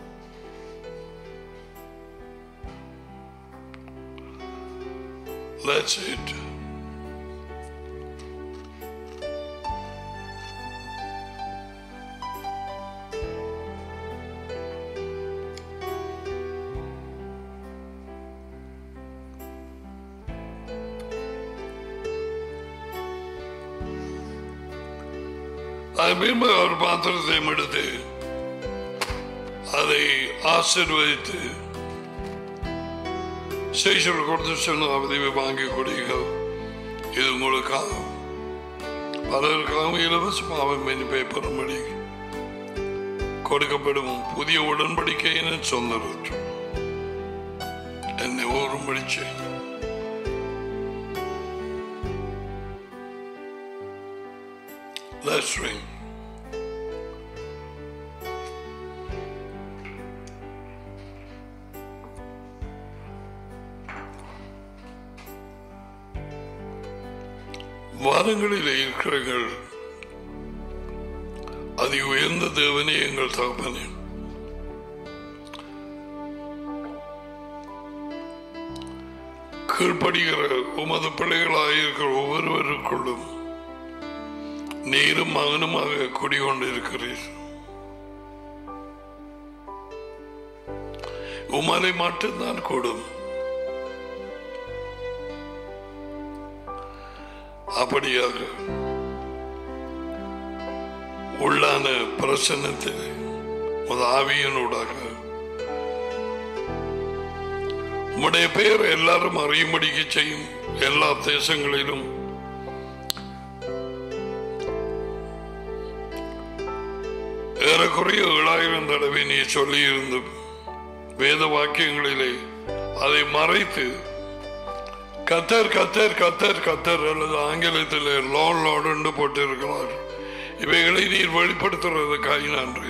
That's it. அது பின்பு அவர் பாத்திரத்தையும் எடுத்து அதை ஆசிர்வதித்து சேஷர் கொடுத்து சொன்ன அவதிவை வாங்கி கொடுங்கள் இது உங்களுக்காக பலருக்காகவும் இலவசமாக மன்னிப்பை பெறும்படி கொடுக்கப்படும் புதிய உடன்படிக்கையின் சொந்தரற்று என்னை ஓரும்படி செய்யும் Let's ring. வானங்களில் இருக்கிறீர்கள் அதி உயர்ந்த தேவனே எங்கள் தகப்பனே கீழ்ப்படுகிற உமது பிள்ளைகளாயிருக்கிற ஒவ்வொருவருக்குள்ளும் நீரும் மகனுமாக குடிகொண்டிருக்கிறீர் உமரை மட்டும்தான் கூடும் அப்படியாக உள்ளான பிரசன்னத்தில் உமது ஆவியனூடாக உம்முடைய பெயர் எல்லாரும் அறியும்படிக்கு செய்யும் எல்லா தேசங்களிலும் ஏறக்குறைய ஏழாயிரம் தடவை நீ சொல்லியிருந்த வேத வாக்கியங்களிலே அதை மறைத்து கத்தர் கத்தர் கத்தர் கத்தர் அல்லது ஆங்கிலத்தில் லோன் லோடு போட்டிருக்கிறார் இவைகளை நீர் வெளிப்படுத்துறதுக்காக நன்றி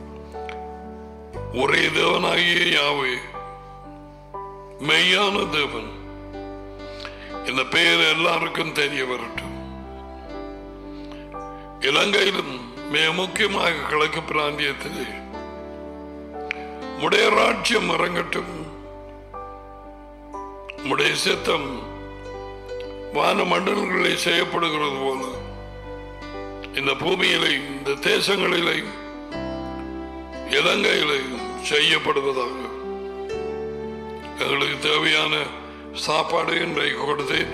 ஒரே தேவனாகிய யாவே மெய்யான தேவன் இந்த பெயர் எல்லாருக்கும் தெரிய வரட்டும் இலங்கையிலும் மிக முக்கியமாக கிழக்கு பிராந்தியத்திலே உடைய ராஜ்யம் இறங்கட்டும் உடைய சித்தம் வான மண்டலங்களில் செய்யப்படுகிறது போல இந்த பூமியிலே இந்த தேசங்களிலே இலங்கையிலே செய்யப்படுவதாக எங்களுக்கு தேவையான சாப்பாடு இன்றைக்கு கொடுத்தேன்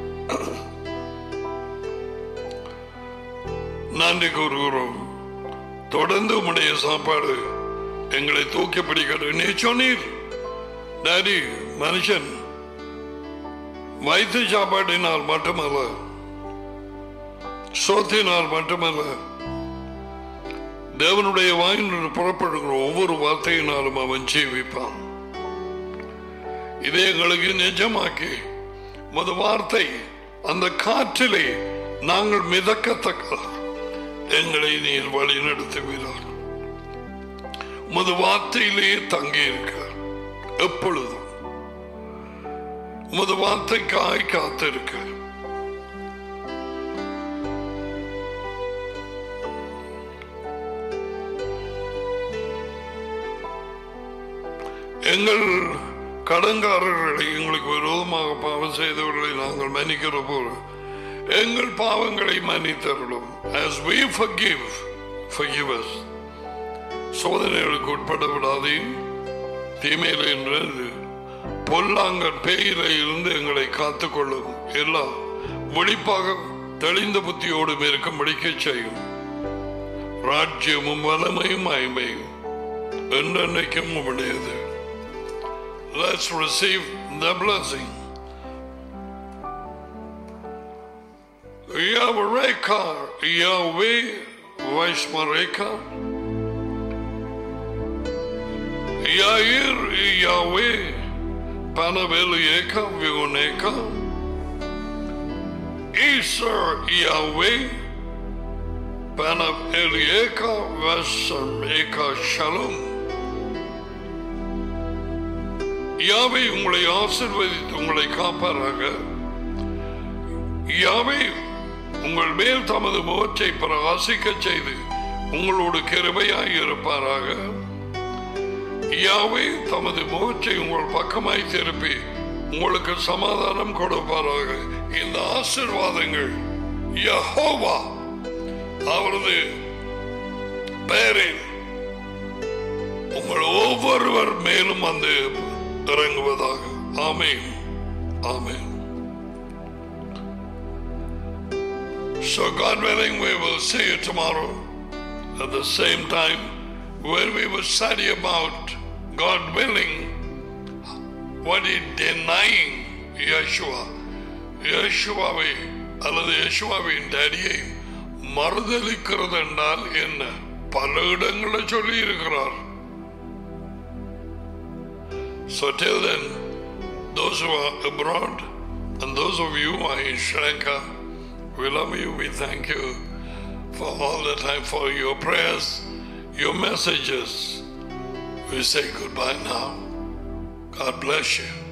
நன்றி கூறுகிறோம் தொடர்ந்து உம்முடைய சாப்பாடு எங்களை தூக்கி பிடிக்கிறது நீ சொன்னீர் டாடி மனுஷன் வயிற்று சாப்பாட்டினால் மட்டுமல்ல சோத்தினால் மட்டுமல்ல தேவனுடைய வாயிலிருந்து புறப்படுகிற ஒவ்வொரு வார்த்தையினாலும் அவன் ஜீவிப்பான் இதை எங்களுக்கு நிஜமாக்கி மது வார்த்தை அந்த காற்றிலே நாங்கள் மிதக்கத்தக்க எங்களை நீர் வழி நடத்துவீர்கள் உமது வார்த்தையிலேயே தங்கி இருக்க எப்பொழுதும் உமது வார்த்தைக்காய் காத்திருக்க எங்கள் கடங்காரர்களை எங்களுக்கு விரோதமாக பாவம் செய்தவர்களை நாங்கள் மன்னிக்கிற போல எங்கள் பாவங்களை மன்னித்தருளும் as we forgive forgive us சோதனைகளுக்கு உட்பட விடாதேன் தீமையில என்று பொல்லாங்கன் பேயில இருந்து எங்களை காத்துக்கொள்ளும் எல்லாம் விழிப்பாக தெளிந்த புத்தியோடு இருக்கும்படிக்க செய்யும் ராஜ்யமும் வலமையும் மகிமையும் என்றென்றைக்கும் உடையது Let's receive the blessing. Yavreka, Yahweh, Vaishmareka, Yair, Yahweh, Panavelieka, Vigoneka, Isar, Yahweh, Panavelieka, Vasameka, Shalom. யாவை உங்களை ஆசிர்வதித்து உங்களை காப்பாராக யாவை உங்கள் மேல் தமது முகத்தை பிரகாசிக்க செய்து உங்களோடு கிருபையாய் இருப்பாராக யாவை தமது முகத்தை உங்கள் பக்கமாய் திருப்பி உங்களுக்கு சமாதானம் கொடுப்பாராக இந்த ஆசிர்வாதங்கள் யஹோவா அவரது பெயரில் உங்கள் ஒவ்வொருவர் மேலும் வந்து இறங்குவதாக ஆமேன் ஆமேன் So God willing, we will see you tomorrow at the same time where we will study about God willing what is denying Yeshua. யேசுவாவை அல்லது யேசுவாவின் டேடியை மறுதளிக்கிறது என்றால் என்ன பல இடங்களில் சொல்லி இருக்கிறார் So till then, those who are abroad and those of you who are in Sri Lanka, we love you. We thank you for all the time for your prayers, your messages. We say goodbye now. God bless you.